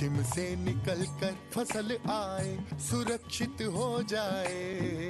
जोखिम से निकल कर फसल आए सुरक्षित हो जाए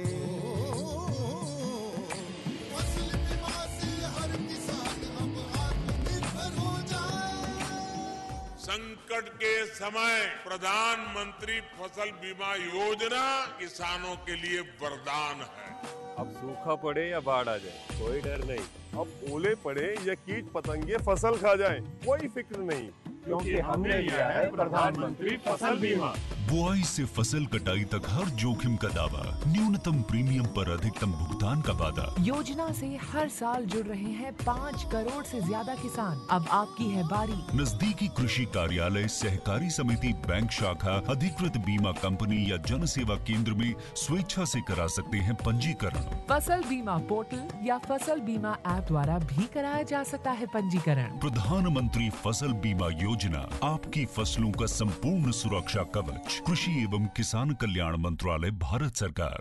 फसल बीमा से हर किसान अब आत्मनिर्भर हो जाए संकट के समय प्रधानमंत्री फसल बीमा योजना किसानों के लिए वरदान है अब सूखा पड़े या बाढ़ आ जाए कोई डर नहीं अब ओले पड़े या कीट पतंगे फसल खा जाए कोई फिक्र नहीं क्योंकि हमने लिया है प्रधानमंत्री फसल बीमा बुआई से फसल कटाई तक हर जोखिम का दावा न्यूनतम प्रीमियम पर अधिकतम भुगतान का वादा योजना से हर साल जुड़ रहे हैं पाँच करोड़ से ज्यादा किसान अब आपकी है बारी नजदीकी कृषि कार्यालय सहकारी समिति बैंक शाखा अधिकृत बीमा कंपनी या जन सेवा केंद्र में स्वेच्छा से करा सकते हैं पंजीकरण फसल बीमा पोर्टल या फसल बीमा ऐप द्वारा भी कराया जा सकता है पंजीकरण प्रधानमंत्री फसल बीमा योजना आपकी फसलों का संपूर्ण सुरक्षा कवच कृषि एवं किसान कल्याण मंत्रालय भारत सरकार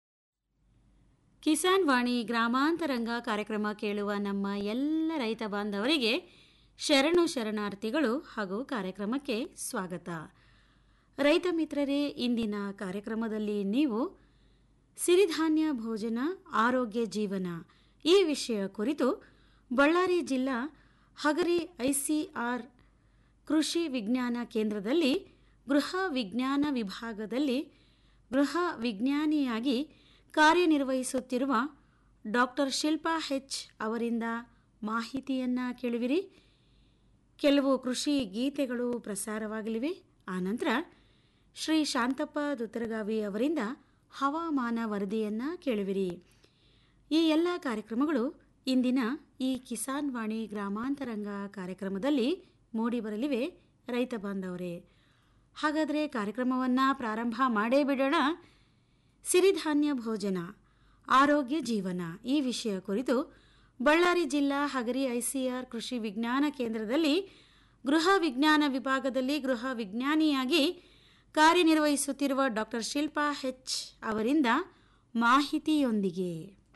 ಕಿಸಾನ್ ವಾಣಿ ಗ್ರಾಮಾಂತರಂಗ ಕಾರ್ಯಕ್ರಮ ಕೇಳುವ ನಮ್ಮ ಎಲ್ಲ ರೈತ ಬಾಂಧವರಿಗೆ ಶರಣು ಶರಣಾರ್ಥಿಗಳು ಹಾಗೂ ಕಾರ್ಯಕ್ರಮಕ್ಕೆ ಸ್ವಾಗತ ರೈತ ಮಿತ್ರರೇ ಇಂದಿನ ಕಾರ್ಯಕ್ರಮದಲ್ಲಿ ನೀವು ಸಿರಿಧಾನ್ಯ ಭೋಜನ ಆರೋಗ್ಯ ಜೀವನ ಈ ವಿಷಯ ಕುರಿತು ಬಳ್ಳಾರಿ ಜಿಲ್ಲಾ ಹಗರಿ ಐಸಿಆರ್ ಕೃಷಿ ವಿಜ್ಞಾನ ಕೇಂದ್ರದಲ್ಲಿ ಗೃಹ ವಿಜ್ಞಾನ ವಿಭಾಗದಲ್ಲಿ ಗೃಹ ವಿಜ್ಞಾನಿಯಾಗಿ ಕಾರ್ಯನಿರ್ವಹಿಸುತ್ತಿರುವ ಡಾಕ್ಟರ್ ಶಿಲ್ಪಾ ಹೆಚ್ ಅವರಿಂದ ಮಾಹಿತಿಯನ್ನು ಕೇಳುವಿರಿ ಕೆಲವು ಕೃಷಿ ಗೀತೆಗಳು ಪ್ರಸಾರವಾಗಲಿವೆ ಆನಂತರ ಶ್ರೀ ಶಾಂತಪ್ಪ ದುತ್ತರಗಾವಿ ಅವರಿಂದ ಹವಾಮಾನ ವರದಿಯನ್ನು ಕೇಳುವಿರಿ ಈ ಎಲ್ಲ ಕಾರ್ಯಕ್ರಮಗಳು ಇಂದಿನ ಈ ಕಿಸಾನ್ ವಾಣಿ ಗ್ರಾಮಾಂತರಂಗ ಕಾರ್ಯಕ್ರಮದಲ್ಲಿ ಮೂಡಿಬರಲಿವೆ ರೈತ ಬಾಂಧವರೇ ಹಾಗಾದರೆ ಕಾರ್ಯಕ್ರಮವನ್ನು ಪ್ರಾರಂಭ ಮಾಡೇ ಬಿಡೋಣ ಸಿರಿಧಾನ್ಯ ಭೋಜನ ಆರೋಗ್ಯ ಜೀವನ ಈ ವಿಷಯ ಕುರಿತು ಬಳ್ಳಾರಿ ಜಿಲ್ಲಾ ಹಗರಿ ಐಸಿಆರ್ ಕೃಷಿ ವಿಜ್ಞಾನ ಕೇಂದ್ರದಲ್ಲಿ ಗೃಹ ವಿಜ್ಞಾನ ವಿಭಾಗದಲ್ಲಿ ಗೃಹ ವಿಜ್ಞಾನಿಯಾಗಿ ಕಾರ್ಯನಿರ್ವಹಿಸುತ್ತಿರುವ ಡಾಕ್ಟರ್ ಶಿಲ್ಪಾ ಹೆಚ್ ಅವರಿಂದ ಮಾಹಿತಿಯೊಂದಿಗೆ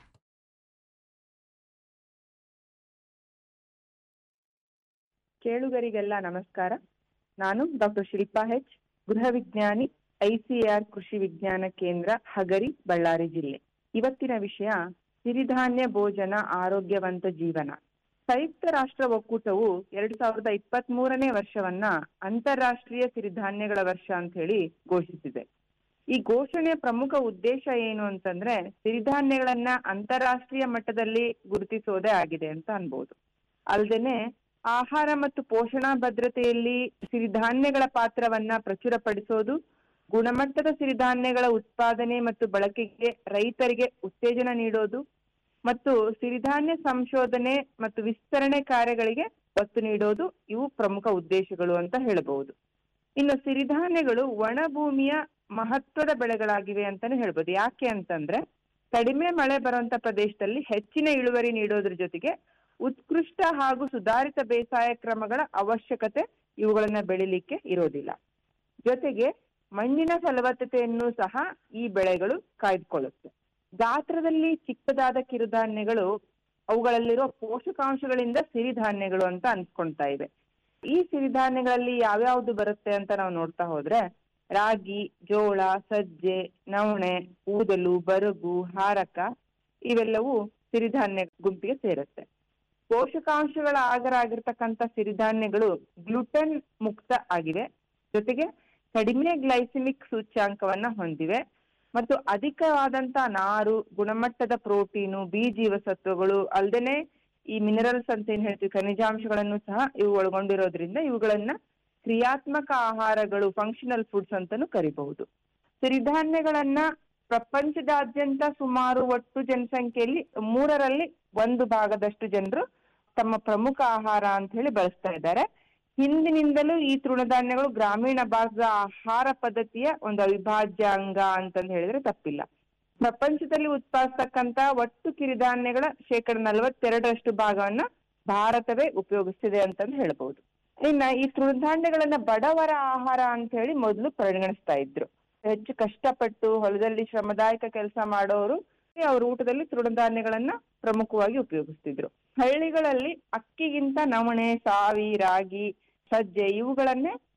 ಕೇಳುಗರಿಗೆಲ್ಲ ನಮಸ್ಕಾರ ನಾನು ಡಾಕ್ಟರ್ ಶಿಲ್ಪಾ ಹೆಚ್ ಗೃಹ ವಿಜ್ಞಾನಿ ಐಸಿಆರ್ ಕೃಷಿ ವಿಜ್ಞಾನ ಕೇಂದ್ರ ಹಗರಿ ಬಳ್ಳಾರಿ ಜಿಲ್ಲೆ ಇವತ್ತಿನ ವಿಷಯ ಸಿರಿಧಾನ್ಯ ಭೋಜನ ಆರೋಗ್ಯವಂತ ಜೀವನ ಸಂಯುಕ್ತ ರಾಷ್ಟ್ರ ಒಕ್ಕೂಟವು ಎರಡ್ ಸಾವಿರದ ಇಪ್ಪತ್ತ್ ಮೂರನೇ ವರ್ಷವನ್ನ ಅಂತಾರಾಷ್ಟ್ರೀಯ ಸಿರಿಧಾನ್ಯಗಳ ವರ್ಷ ಅಂತ ಹೇಳಿ ಘೋಷಿಸಿದೆ ಈ ಘೋಷಣೆಯ ಪ್ರಮುಖ ಉದ್ದೇಶ ಏನು ಅಂತಂದ್ರೆ ಸಿರಿಧಾನ್ಯಗಳನ್ನ ಅಂತಾರಾಷ್ಟ್ರೀಯ ಮಟ್ಟದಲ್ಲಿ ಗುರುತಿಸೋದೇ ಆಗಿದೆ ಅಂತ ಅನ್ಬೋದು ಅಲ್ದೇನೆ ಆಹಾರ ಮತ್ತು ಪೋಷಣಾ ಭದ್ರತೆಯಲ್ಲಿ ಸಿರಿಧಾನ್ಯಗಳ ಪಾತ್ರವನ್ನ ಪ್ರಚುರಪಡಿಸೋದು ಗುಣಮಟ್ಟದ ಸಿರಿಧಾನ್ಯಗಳ ಉತ್ಪಾದನೆ ಮತ್ತು ಬಳಕೆಗೆ ರೈತರಿಗೆ ಉತ್ತೇಜನ ನೀಡೋದು ಮತ್ತು ಸಿರಿಧಾನ್ಯ ಸಂಶೋಧನೆ ಮತ್ತು ವಿಸ್ತರಣೆ ಕಾರ್ಯಗಳಿಗೆ ಒತ್ತು ನೀಡೋದು ಇವು ಪ್ರಮುಖ ಉದ್ದೇಶಗಳು ಅಂತ ಹೇಳಬಹುದು ಇನ್ನು ಸಿರಿಧಾನ್ಯಗಳು ಒಣ ಭೂಮಿಯ ಮಹತ್ವದ ಬೆಳೆಗಳಾಗಿವೆ ಅಂತಾನೆ ಹೇಳ್ಬೋದು ಯಾಕೆ ಅಂತಂದ್ರೆ ಕಡಿಮೆ ಮಳೆ ಬರುವಂತ ಪ್ರದೇಶದಲ್ಲಿ ಹೆಚ್ಚಿನ ಇಳುವರಿ ನೀಡೋದ್ರ ಜೊತೆಗೆ ಉತ್ಕೃಷ್ಟ ಹಾಗೂ ಸುಧಾರಿತ ಬೇಸಾಯ ಕ್ರಮಗಳ ಅವಶ್ಯಕತೆ ಇವುಗಳನ್ನ ಬೆಳಿಲಿಕ್ಕೆ ಇರೋದಿಲ್ಲ ಜೊತೆಗೆ ಮಣ್ಣಿನ ಫಲವತ್ತತೆಯನ್ನು ಸಹ ಈ ಬೆಳೆಗಳು ಕಾಯ್ದುಕೊಳ್ಳುತ್ತೆ ಗಾತ್ರದಲ್ಲಿ ಚಿಕ್ಕದಾದ ಕಿರುಧಾನ್ಯಗಳು ಅವುಗಳಲ್ಲಿರೋ ಪೋಷಕಾಂಶಗಳಿಂದ ಸಿರಿಧಾನ್ಯಗಳು ಅಂತ ಅನ್ಸ್ಕೊಳ್ತಾ ಇವೆ ಈ ಸಿರಿಧಾನ್ಯಗಳಲ್ಲಿ ಯಾವ್ಯಾವ್ದು ಬರುತ್ತೆ ಅಂತ ನಾವು ನೋಡ್ತಾ ಹೋದ್ರೆ ರಾಗಿ ಜೋಳ ಸಜ್ಜೆ ನವಣೆ ಊದಲು ಬರಗು ಹಾರಕ ಇವೆಲ್ಲವೂ ಸಿರಿಧಾನ್ಯ ಗುಂಪಿಗೆ ಸೇರುತ್ತೆ ಪೋಷಕಾಂಶಗಳ ಆಗರ ಆಗಿರ್ತಕ್ಕಂಥ ಸಿರಿಧಾನ್ಯಗಳು ಗ್ಲುಟೆನ್ ಮುಕ್ತ ಆಗಿವೆ ಜೊತೆಗೆ ಕಡಿಮೆ ಗ್ಲೈಸಿಮಿಕ್ ಸೂಚ್ಯಾಂಕವನ್ನ ಹೊಂದಿವೆ ಮತ್ತು ಅಧಿಕವಾದಂತ ನಾರು ಗುಣಮಟ್ಟದ ಪ್ರೋಟೀನು ಬಿ ಜೀವಸತ್ವಗಳು ಅಲ್ಲದೆ ಈ ಮಿನರಲ್ಸ್ ಅಂತ ಏನ್ ಹೇಳ್ತೀವಿ ಖನಿಜಾಂಶಗಳನ್ನು ಸಹ ಇವು ಒಳಗೊಂಡಿರೋದ್ರಿಂದ ಇವುಗಳನ್ನ ಕ್ರಿಯಾತ್ಮಕ ಆಹಾರಗಳು ಫಂಕ್ಷನಲ್ ಫುಡ್ಸ್ ಅಂತಾನು ಕರಿಬಹುದು ಸಿರಿಧಾನ್ಯಗಳನ್ನ ಪ್ರಪಂಚದಾದ್ಯಂತ ಸುಮಾರು ಒಟ್ಟು ಜನಸಂಖ್ಯೆಯಲ್ಲಿ ಮೂರರಲ್ಲಿ ಒಂದು ಭಾಗದಷ್ಟು ಜನರು ತಮ್ಮ ಪ್ರಮುಖ ಆಹಾರ ಅಂತ ಹೇಳಿ ಬಳಸ್ತಾ ಇದ್ದಾರೆ ಹಿಂದಿನಿಂದಲೂ ಈ ತೃಣಧಾನ್ಯಗಳು ಗ್ರಾಮೀಣ ಭಾಗದ ಆಹಾರ ಪದ್ಧತಿಯ ಒಂದು ಅವಿಭಾಜ್ಯ ಅಂಗ ಅಂತಂದು ಹೇಳಿದ್ರೆ ತಪ್ಪಿಲ್ಲ ಪ್ರಪಂಚದಲ್ಲಿ ಉತ್ಪಾದಿಸ್ತಕ್ಕಂತ ಒಟ್ಟು ಕಿರಿಧಾನ್ಯಗಳ ಶೇಕಡ ನಲವತ್ತೆರಡರಷ್ಟು ಭಾಗವನ್ನ ಭಾರತವೇ ಉಪಯೋಗಿಸ್ತಿದೆ ಅಂತಂದು ಹೇಳ್ಬಹುದು ಇನ್ನ ಈ ತೃಣಧಾನ್ಯಗಳನ್ನ ಬಡವರ ಆಹಾರ ಅಂತ ಹೇಳಿ ಮೊದಲು ಪರಿಗಣಿಸ್ತಾ ಇದ್ರು ಹೆಚ್ಚು ಕಷ್ಟಪಟ್ಟು ಹೊಲದಲ್ಲಿ ಶ್ರಮದಾಯಕ ಕೆಲಸ ಮಾಡೋರು ಅವ್ರ ಊಟದಲ್ಲಿ ತೃಣಧಾನ್ಯಗಳನ್ನ ಪ್ರಮುಖವಾಗಿ ಉಪಯೋಗಿಸ್ತಿದ್ರು ಹಳ್ಳಿಗಳಲ್ಲಿ ಅಕ್ಕಿಗಿಂತ ನವಣೆ ಸಾವಿ ರಾಗಿ ಸಜ್ಜೆ ಇವುಗಳನ್ನೇ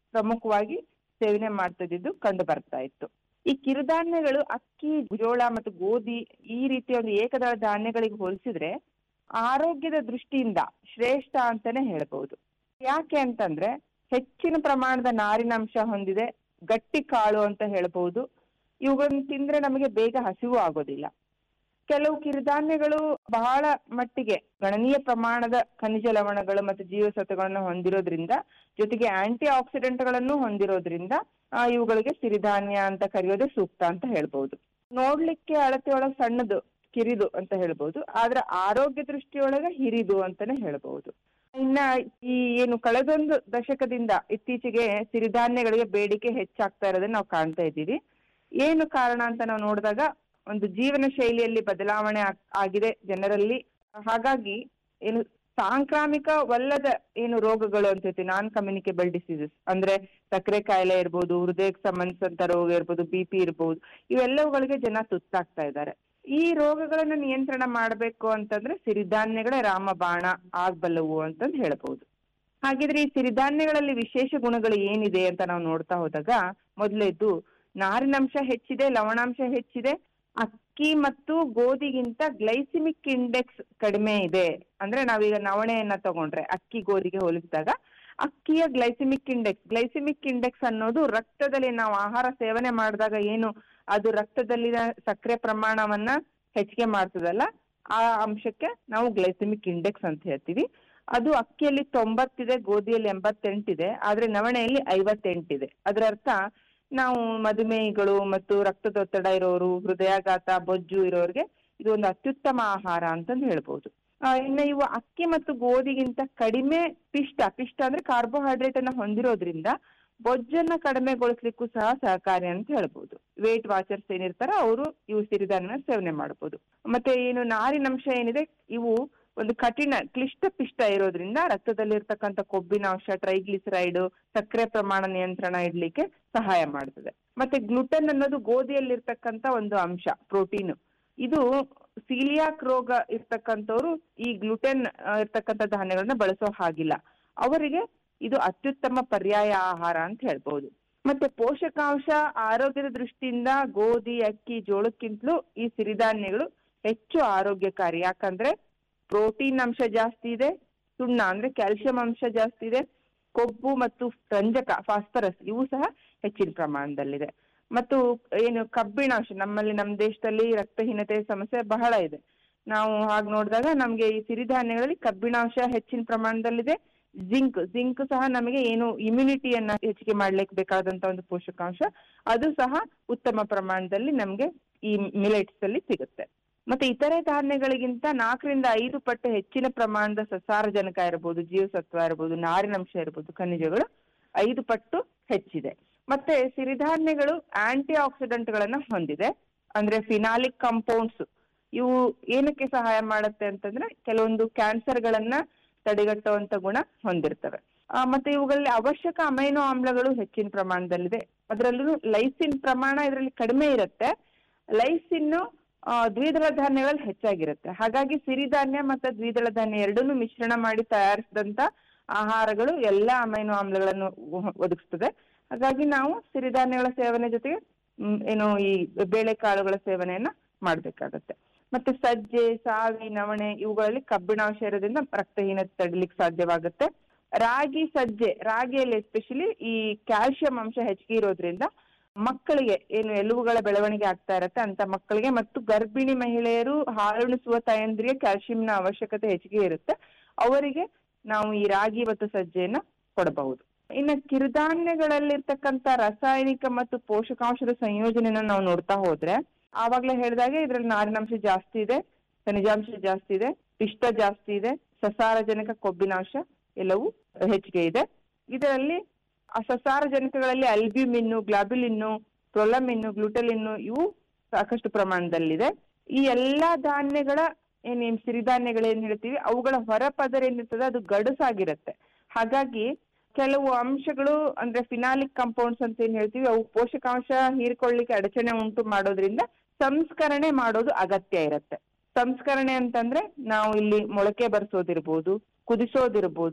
ಪ್ರಮುಖವಾಗಿ ಸೇವನೆ ಮಾಡ್ತಿದ್ದು ಕಂಡು ಬರ್ತಾ ಇತ್ತು ಈ ಕಿರುಧಾನ್ಯಗಳು ಅಕ್ಕಿ ಜೋಳ ಮತ್ತು ಗೋಧಿ ಈ ರೀತಿಯ ಒಂದು ಏಕದಳ ಧಾನ್ಯಗಳಿಗೆ ಹೋಲಿಸಿದ್ರೆ ಆರೋಗ್ಯದ ದೃಷ್ಟಿಯಿಂದ ಶ್ರೇಷ್ಠ ಅಂತಾನೆ ಹೇಳ್ಬಹುದು ಯಾಕೆ ಅಂತಂದ್ರೆ ಹೆಚ್ಚಿನ ಪ್ರಮಾಣದ ನಾರಿನಾಂಶ ಹೊಂದಿದೆ ಗಟ್ಟಿ ಕಾಳು ಅಂತ ಹೇಳ್ಬಹುದು ಇವುಗಳನ್ನ ತಿಂದ್ರೆ ನಮಗೆ ಬೇಗ ಹಸಿವು ಆಗೋದಿಲ್ಲ ಕೆಲವು ಕಿರುಧಾನ್ಯಗಳು ಬಹಳ ಮಟ್ಟಿಗೆ ಗಣನೀಯ ಪ್ರಮಾಣದ ಖನಿಜ ಲವಣಗಳು ಮತ್ತು ಜೀವಸತ್ವಗಳನ್ನು ಹೊಂದಿರೋದ್ರಿಂದ ಜೊತೆಗೆ ಆಂಟಿ ಆಕ್ಸಿಡೆಂಟ್ಗಳನ್ನು ಹೊಂದಿರೋದ್ರಿಂದ ಆ, ಇವುಗಳಿಗೆ ಸಿರಿಧಾನ್ಯ ಅಂತ ಕರೆಯೋದೇ ಸೂಕ್ತ ಅಂತ ಹೇಳ್ಬಹುದು ನೋಡ್ಲಿಕ್ಕೆ ಅಳತೆ ಒಳಗೆ ಸಣ್ಣದು ಕಿರಿದು ಅಂತ ಹೇಳ್ಬಹುದು ಆದ್ರೆ ಆರೋಗ್ಯ ದೃಷ್ಟಿಯೊಳಗೆ ಹಿರಿದು ಅಂತಾನೆ ಹೇಳ್ಬಹುದು ಇನ್ನ ಈ ಏನು ಕಳೆದೊಂದು ದಶಕದಿಂದ ಇತ್ತೀಚೆಗೆ ಸಿರಿಧಾನ್ಯಗಳಿಗೆ ಬೇಡಿಕೆ ಹೆಚ್ಚಾಗ್ತಾ ಇರೋದನ್ನ ನಾವು ಕಾಣ್ತಾ ಇದ್ದೀವಿ ಏನು ಕಾರಣ ಅಂತ ನಾವು ನೋಡಿದಾಗ ಒಂದು ಜೀವನ ಶೈಲಿಯಲ್ಲಿ ಬದಲಾವಣೆ ಆಗ್- ಆಗಿದೆ ಜನರಲ್ಲಿ ಹಾಗಾಗಿ ಏನು ಸಾಂಕ್ರಾಮಿಕವಲ್ಲದ ಏನು ರೋಗಗಳು ಅಂತ ಹೇಳ್ತೀವಿ ನಾನ್ ಕಮ್ಯುನಿಕೇಬಲ್ ಡಿಸೀಸಸ್ ಅಂದ್ರೆ ಸಕ್ಕರೆ ಕಾಯಿಲೆ ಇರ್ಬೋದು ಹೃದಯಕ್ಕೆ ಸಂಬಂಧಿಸಿದಂತ ರೋಗ ಇರ್ಬೋದು ಬಿ ಪಿ ಇರ್ಬೋದು ಇವೆಲ್ಲವುಗಳಿಗೆ ಜನ ತುತ್ತಾಗ್ತಾ ಇದ್ದಾರೆ ಈ ರೋಗಗಳನ್ನ ನಿಯಂತ್ರಣ ಮಾಡಬೇಕು ಅಂತಂದ್ರೆ ಸಿರಿಧಾನ್ಯಗಳೇ ರಾಮಬಾಣ ಆಗ್ಬಲ್ಲವು ಅಂತಂದು ಹೇಳ್ಬಹುದು ಹಾಗಿದ್ರೆ ಈ ಸಿರಿಧಾನ್ಯಗಳಲ್ಲಿ ವಿಶೇಷ ಗುಣಗಳು ಏನಿದೆ ಅಂತ ನಾವು ನೋಡ್ತಾ ಹೋದಾಗ ಮೊದಲೇದು ನಾರಿನಂಶ ಹೆಚ್ಚಿದೆ ಲವಣಾಂಶ ಹೆಚ್ಚಿದೆ ಅಕ್ಕಿ ಮತ್ತು ಗೋಧಿಗಿಂತ ಗ್ಲೈಸಿಮಿಕ್ ಇಂಡೆಕ್ಸ್ ಕಡಿಮೆ ಇದೆ ಅಂದ್ರೆ ನಾವೀಗ ನವಣೆಯನ್ನ ತಗೊಂಡ್ರೆ ಅಕ್ಕಿ ಗೋಧಿಗೆ ಹೋಲಿಸಿದಾಗ ಅಕ್ಕಿಯ ಗ್ಲೈಸಿಮಿಕ್ ಇಂಡೆಕ್ಸ್ ಗ್ಲೈಸಿಮಿಕ್ ಇಂಡೆಕ್ಸ್ ಅನ್ನೋದು ರಕ್ತದಲ್ಲಿ ನಾವು ಆಹಾರ ಸೇವನೆ ಮಾಡಿದಾಗ ಏನು ಅದು ರಕ್ತದಲ್ಲಿನ ಸಕ್ಕರೆ ಪ್ರಮಾಣವನ್ನ ಹೆಚ್ಚಿಗೆ ಮಾಡ್ತದಲ್ಲ ಆ ಅಂಶಕ್ಕೆ ನಾವು ಗ್ಲೈಸಿಮಿಕ್ ಇಂಡೆಕ್ಸ್ ಅಂತ ಹೇಳ್ತೀವಿ ಅದು ಅಕ್ಕಿಯಲ್ಲಿ ತೊಂಬತ್ತಿದೆ ಗೋಧಿಯಲ್ಲಿ ಎಂಬತ್ತೆಂಟಿದೆ ಆದ್ರೆ ನವಣೆಯಲ್ಲಿ ಐವತ್ತೆಂಟಿದೆ ಅದರ ಅರ್ಥ ನಾವು ಮಧುಮೇಹಿಗಳು ಮತ್ತು ರಕ್ತದೊತ್ತಡ ಇರೋರು ಹೃದಯಾಘಾತ ಬೊಜ್ಜು ಇರೋರಿಗೆ ಇದು ಒಂದು ಅತ್ಯುತ್ತಮ ಆಹಾರ ಅಂತಂದು ಹೇಳ್ಬೋದು ಆ, ಇನ್ನು ಇವು ಅಕ್ಕಿ ಮತ್ತು ಗೋಧಿಗಿಂತ ಕಡಿಮೆ ಪಿಷ್ಟ ಪಿಷ್ಟ ಅಂದ್ರೆ ಕಾರ್ಬೋಹೈಡ್ರೇಟ್ ಅನ್ನ ಹೊಂದಿರೋದ್ರಿಂದ ಬೊಜ್ಜನ್ನ ಕಡಿಮೆಗೊಳಿಸ್ಲಿಕ್ಕೂ ಸಹ ಸಹಕಾರಿ ಅಂತ ಹೇಳ್ಬೋದು ವೇಟ್ ವಾಚರ್ಸ್ ಏನಿರ್ತಾರ ಅವರು ಇವು ಸಿರಿಧಾನ್ಯನ ಸೇವನೆ ಮಾಡ್ಬೋದು ಮತ್ತೆ ಏನು ನಾರಿನಂಶ ಏನಿದೆ ಇವು ಒಂದು ಕಠಿಣ ಕ್ಲಿಷ್ಟ ಪಿಷ್ಟ ಇರೋದ್ರಿಂದ ರಕ್ತದಲ್ಲಿರ್ತಕ್ಕಂಥ ಕೊಬ್ಬಿನ ಅಂಶ ಟ್ರೈಗ್ಲಿಸರೈಡ್ ಸಕ್ಕರೆ ಪ್ರಮಾಣ ನಿಯಂತ್ರಣ ಇಡ್ಲಿಕ್ಕೆ ಸಹಾಯ ಮಾಡ್ತದೆ ಮತ್ತೆ ಗ್ಲುಟನ್ ಅನ್ನೋದು ಗೋಧಿಯಲ್ಲಿರ್ತಕ್ಕಂಥ ಒಂದು ಅಂಶ ಪ್ರೋಟೀನ್ ಇದು ಸೀಲಿಯಾಕ್ ರೋಗ ಇರ್ತಕ್ಕಂಥವ್ರು ಈ ಗ್ಲುಟೆನ್ ಇರ್ತಕ್ಕಂಥ ಧಾನ್ಯಗಳನ್ನ ಬಳಸೋ ಹಾಗಿಲ್ಲ ಅವರಿಗೆ ಇದು ಅತ್ಯುತ್ತಮ ಪರ್ಯಾಯ ಆಹಾರ ಅಂತ ಹೇಳ್ಬಹುದು ಮತ್ತೆ ಪೋಷಕಾಂಶ ಆರೋಗ್ಯದ ದೃಷ್ಟಿಯಿಂದ ಗೋಧಿ ಅಕ್ಕಿ ಜೋಳಕ್ಕಿಂತಲೂ ಈ ಸಿರಿಧಾನ್ಯಗಳು ಹೆಚ್ಚು ಆರೋಗ್ಯಕಾರಿ ಯಾಕಂದ್ರೆ ಪ್ರೋಟೀನ್ ಅಂಶ ಜಾಸ್ತಿ ಇದೆ ಸುಣ್ಣ ಅಂದ್ರೆ ಕ್ಯಾಲ್ಸಿಯಂ ಅಂಶ ಜಾಸ್ತಿ ಇದೆ ಕೊಬ್ಬು ಮತ್ತು ರಂಜಕ ಫಾಸ್ಫರಸ್ ಇವು ಸಹ ಹೆಚ್ಚಿನ ಪ್ರಮಾಣದಲ್ಲಿದೆ ಮತ್ತು ಏನು ಕಬ್ಬಿಣಾಂಶ ನಮ್ಮಲ್ಲಿ ನಮ್ಮ ದೇಶದಲ್ಲಿ ರಕ್ತಹೀನತೆ ಸಮಸ್ಯೆ ಬಹಳ ಇದೆ ನಾವು ಹಾಗೆ ನೋಡಿದಾಗ ನಮ್ಗೆ ಈ ಸಿರಿಧಾನ್ಯಗಳಲ್ಲಿ ಕಬ್ಬಿಣಾಂಶ ಹೆಚ್ಚಿನ ಪ್ರಮಾಣದಲ್ಲಿದೆ ಜಿಂಕ್ ಜಿಂಕ್ ಸಹ ನಮಗೆ ಏನು ಇಮ್ಯುನಿಟಿಯನ್ನ ಹೆಚ್ಚಿಗೆ ಮಾಡ್ಲಿಕ್ಕೆ ಬೇಕಾದಂತ ಒಂದು ಪೋಷಕಾಂಶ ಅದು ಸಹ ಉತ್ತಮ ಪ್ರಮಾಣದಲ್ಲಿ ನಮ್ಗೆ ಈ ಮಿಲೆಟ್ಸ್ ಅಲ್ಲಿ ಸಿಗುತ್ತೆ ಮತ್ತೆ ಇತರೆ ಧಾನ್ಯಗಳಿಗಿಂತ ನಾಲ್ಕರಿಂದ ಐದು ಪಟ್ಟು ಹೆಚ್ಚಿನ ಪ್ರಮಾಣದ ಸಸಾರಜನಕ ಇರಬಹುದು ಜೀವಸತ್ವ ಇರಬಹುದು ನಾರಿನಂಶ ಇರಬಹುದು ಖನಿಜಗಳು ಐದು ಪಟ್ಟು ಹೆಚ್ಚಿದೆ ಮತ್ತೆ ಸಿರಿಧಾನ್ಯಗಳು ಆಂಟಿ ಆಕ್ಸಿಡೆಂಟ್ ಗಳನ್ನ ಹೊಂದಿದೆ ಅಂದ್ರೆ ಫಿನಾಲಿಕ್ ಕಂಪೌಂಡ್ಸ್ ಇವು ಏನಕ್ಕೆ ಸಹಾಯ ಮಾಡುತ್ತೆ ಅಂತಂದ್ರೆ ಕೆಲವೊಂದು ಕ್ಯಾನ್ಸರ್ ಗಳನ್ನ ತಡೆಗಟ್ಟುವಂತ ಗುಣ ಹೊಂದಿರ್ತವೆ ಆ, ಮತ್ತೆ ಇವುಗಳಲ್ಲಿ ಅವಶ್ಯಕ ಅಮೈನೋ ಆಮ್ಲಗಳು ಹೆಚ್ಚಿನ ಪ್ರಮಾಣದಲ್ಲಿದೆ ಅದರಲ್ಲೂ ಲೈಸಿನ್ ಪ್ರಮಾಣ ಇದರಲ್ಲಿ ಕಡಿಮೆ ಇರುತ್ತೆ ಲೈಸಿನ್ನು ಆ, ದ್ವಿದಳ ಧಾನ್ಯಗಳಲ್ಲಿ ಹೆಚ್ಚಾಗಿರುತ್ತೆ ಹಾಗಾಗಿ ಸಿರಿಧಾನ್ಯ ಮತ್ತೆ ದ್ವಿದಳ ಧಾನ್ಯ ಎರಡನ್ನೂ ಮಿಶ್ರಣ ಮಾಡಿ ತಯಾರಿಸಿದಂತ ಆಹಾರಗಳು ಎಲ್ಲಾ ಅಮೈನೋ ಆಮ್ಲಗಳನ್ನು ಒ- ಒದಗಿಸ್ತದೆ ಹಾಗಾಗಿ ನಾವು ಸಿರಿಧಾನ್ಯಗಳ ಸೇವನೆ ಜೊತೆಗೆ ಮ್, ಏನು ಈ ಬೇಳೆಕಾಳುಗಳ ಸೇವನೆಯನ್ನ ಮಾಡ್ಬೇಕಾಗತ್ತೆ ಮತ್ತೆ ಸಜ್ಜೆ ಸಾವಿ ನವಣೆ ಇವುಗಳಲ್ಲಿ ಕಬ್ಬಿಣಾಂಶ ಇರೋದ್ರಿಂದ ರಕ್ತಹೀನತೆ ತಡಿಲಿಕ್ಕೆ ಸಾಧ್ಯವಾಗುತ್ತೆ ರಾಗಿ ಸಜ್ಜೆ ರಾಗಿಯಲ್ಲಿ ಎಸ್ಪೆಷಲಿ ಈ ಕ್ಯಾಲ್ಸಿಯಂ ಅಂಶ ಹೆಚ್ಚಿಗೆ ಇರೋದ್ರಿಂದ ಮಕ್ಕಳಿಗೆ ಏನು ಎಲುಬುಗಳ ಬೆಳವಣಿಗೆ ಆಗ್ತಾ ಇರತ್ತೆ ಅಂತ ಮಕ್ಕಳಿಗೆ ಮತ್ತು ಗರ್ಭಿಣಿ ಮಹಿಳೆಯರು ಹಾಲುಣಿಸುವ ತಾಯಂದ್ರಿಗೆ ಕ್ಯಾಲ್ಸಿಯಂನ ಅವಶ್ಯಕತೆ ಹೆಚ್ಚಿಗೆ ಇರುತ್ತೆ ಅವರಿಗೆ ನಾವು ಈ ರಾಗಿ ಮತ್ತು ಸಜ್ಜೆಯನ್ನ ಕೊಡಬಹುದು ಇನ್ನು ಕಿರುಧಾನ್ಯಗಳಲ್ಲಿರ್ತಕ್ಕಂಥ ರಾಸಾಯನಿಕ ಮತ್ತು ಪೋಷಕಾಂಶದ ಸಂಯೋಜನೆನ ನಾವು ನೋಡ್ತಾ ಹೋದ್ರೆ ಆವಾಗ್ಲೇ ಹೇಳಿದಾಗೆ ಇದ್ರಲ್ಲಿ ನಾರಿನಾಂಶ ಜಾಸ್ತಿ ಇದೆ ಖನಿಜಾಂಶ ಜಾಸ್ತಿ ಇದೆ ಪಿಷ್ಟ ಜಾಸ್ತಿ ಇದೆ ಸಸಾರಜನಕ ಕೊಬ್ಬಿನಾಂಶ ಎಲ್ಲವೂ ಹೆಚ್ಚಿಗೆ ಇದೆ ಇದರಲ್ಲಿ ಆ ಸಸಾರಜನಕಗಳಲ್ಲಿ ಅಲ್ಬ್ಯೂಮಿನ್ನು ಗ್ಲಾಬ್ಯುಲಿನ್ನು ಪ್ರೊಲಮಿನ್ನು ಗ್ಲುಟಲಿನ್ನು ಇವು ಸಾಕಷ್ಟು ಪ್ರಮಾಣದಲ್ಲಿದೆ ಈ ಎಲ್ಲಾ ಧಾನ್ಯಗಳ ಏನ್ ಏನ್ ಸಿರಿಧಾನ್ಯಗಳೇನ್ ಹೇಳ್ತೀವಿ ಅವುಗಳ ಹೊರಪದರ ಏನಿರ್ತದೆ ಅದು ಗಡುಸಾಗಿರುತ್ತೆ ಹಾಗಾಗಿ ಕೆಲವು ಅಂಶಗಳು ಅಂದ್ರೆ ಫಿನಾಲಿಕ್ ಕಂಪೌಂಡ್ಸ್ ಅಂತ ಏನ್ ಹೇಳ್ತೀವಿ ಅವು ಪೋಷಕಾಂಶ ಹೀರ್ಕೊಳ್ಳಿಕ್ಕೆ ಅಡಚಣೆ ಉಂಟು ಮಾಡೋದ್ರಿಂದ ಸಂಸ್ಕರಣೆ ಮಾಡೋದು ಅಗತ್ಯ ಇರುತ್ತೆ ಸಂಸ್ಕರಣೆ ಅಂತಂದ್ರೆ ನಾವು ಇಲ್ಲಿ ಮೊಳಕೆ ಬರ್ಸೋದಿರ್ಬೋದು ಕುದಿಸೋದಿರ್ಬೋದು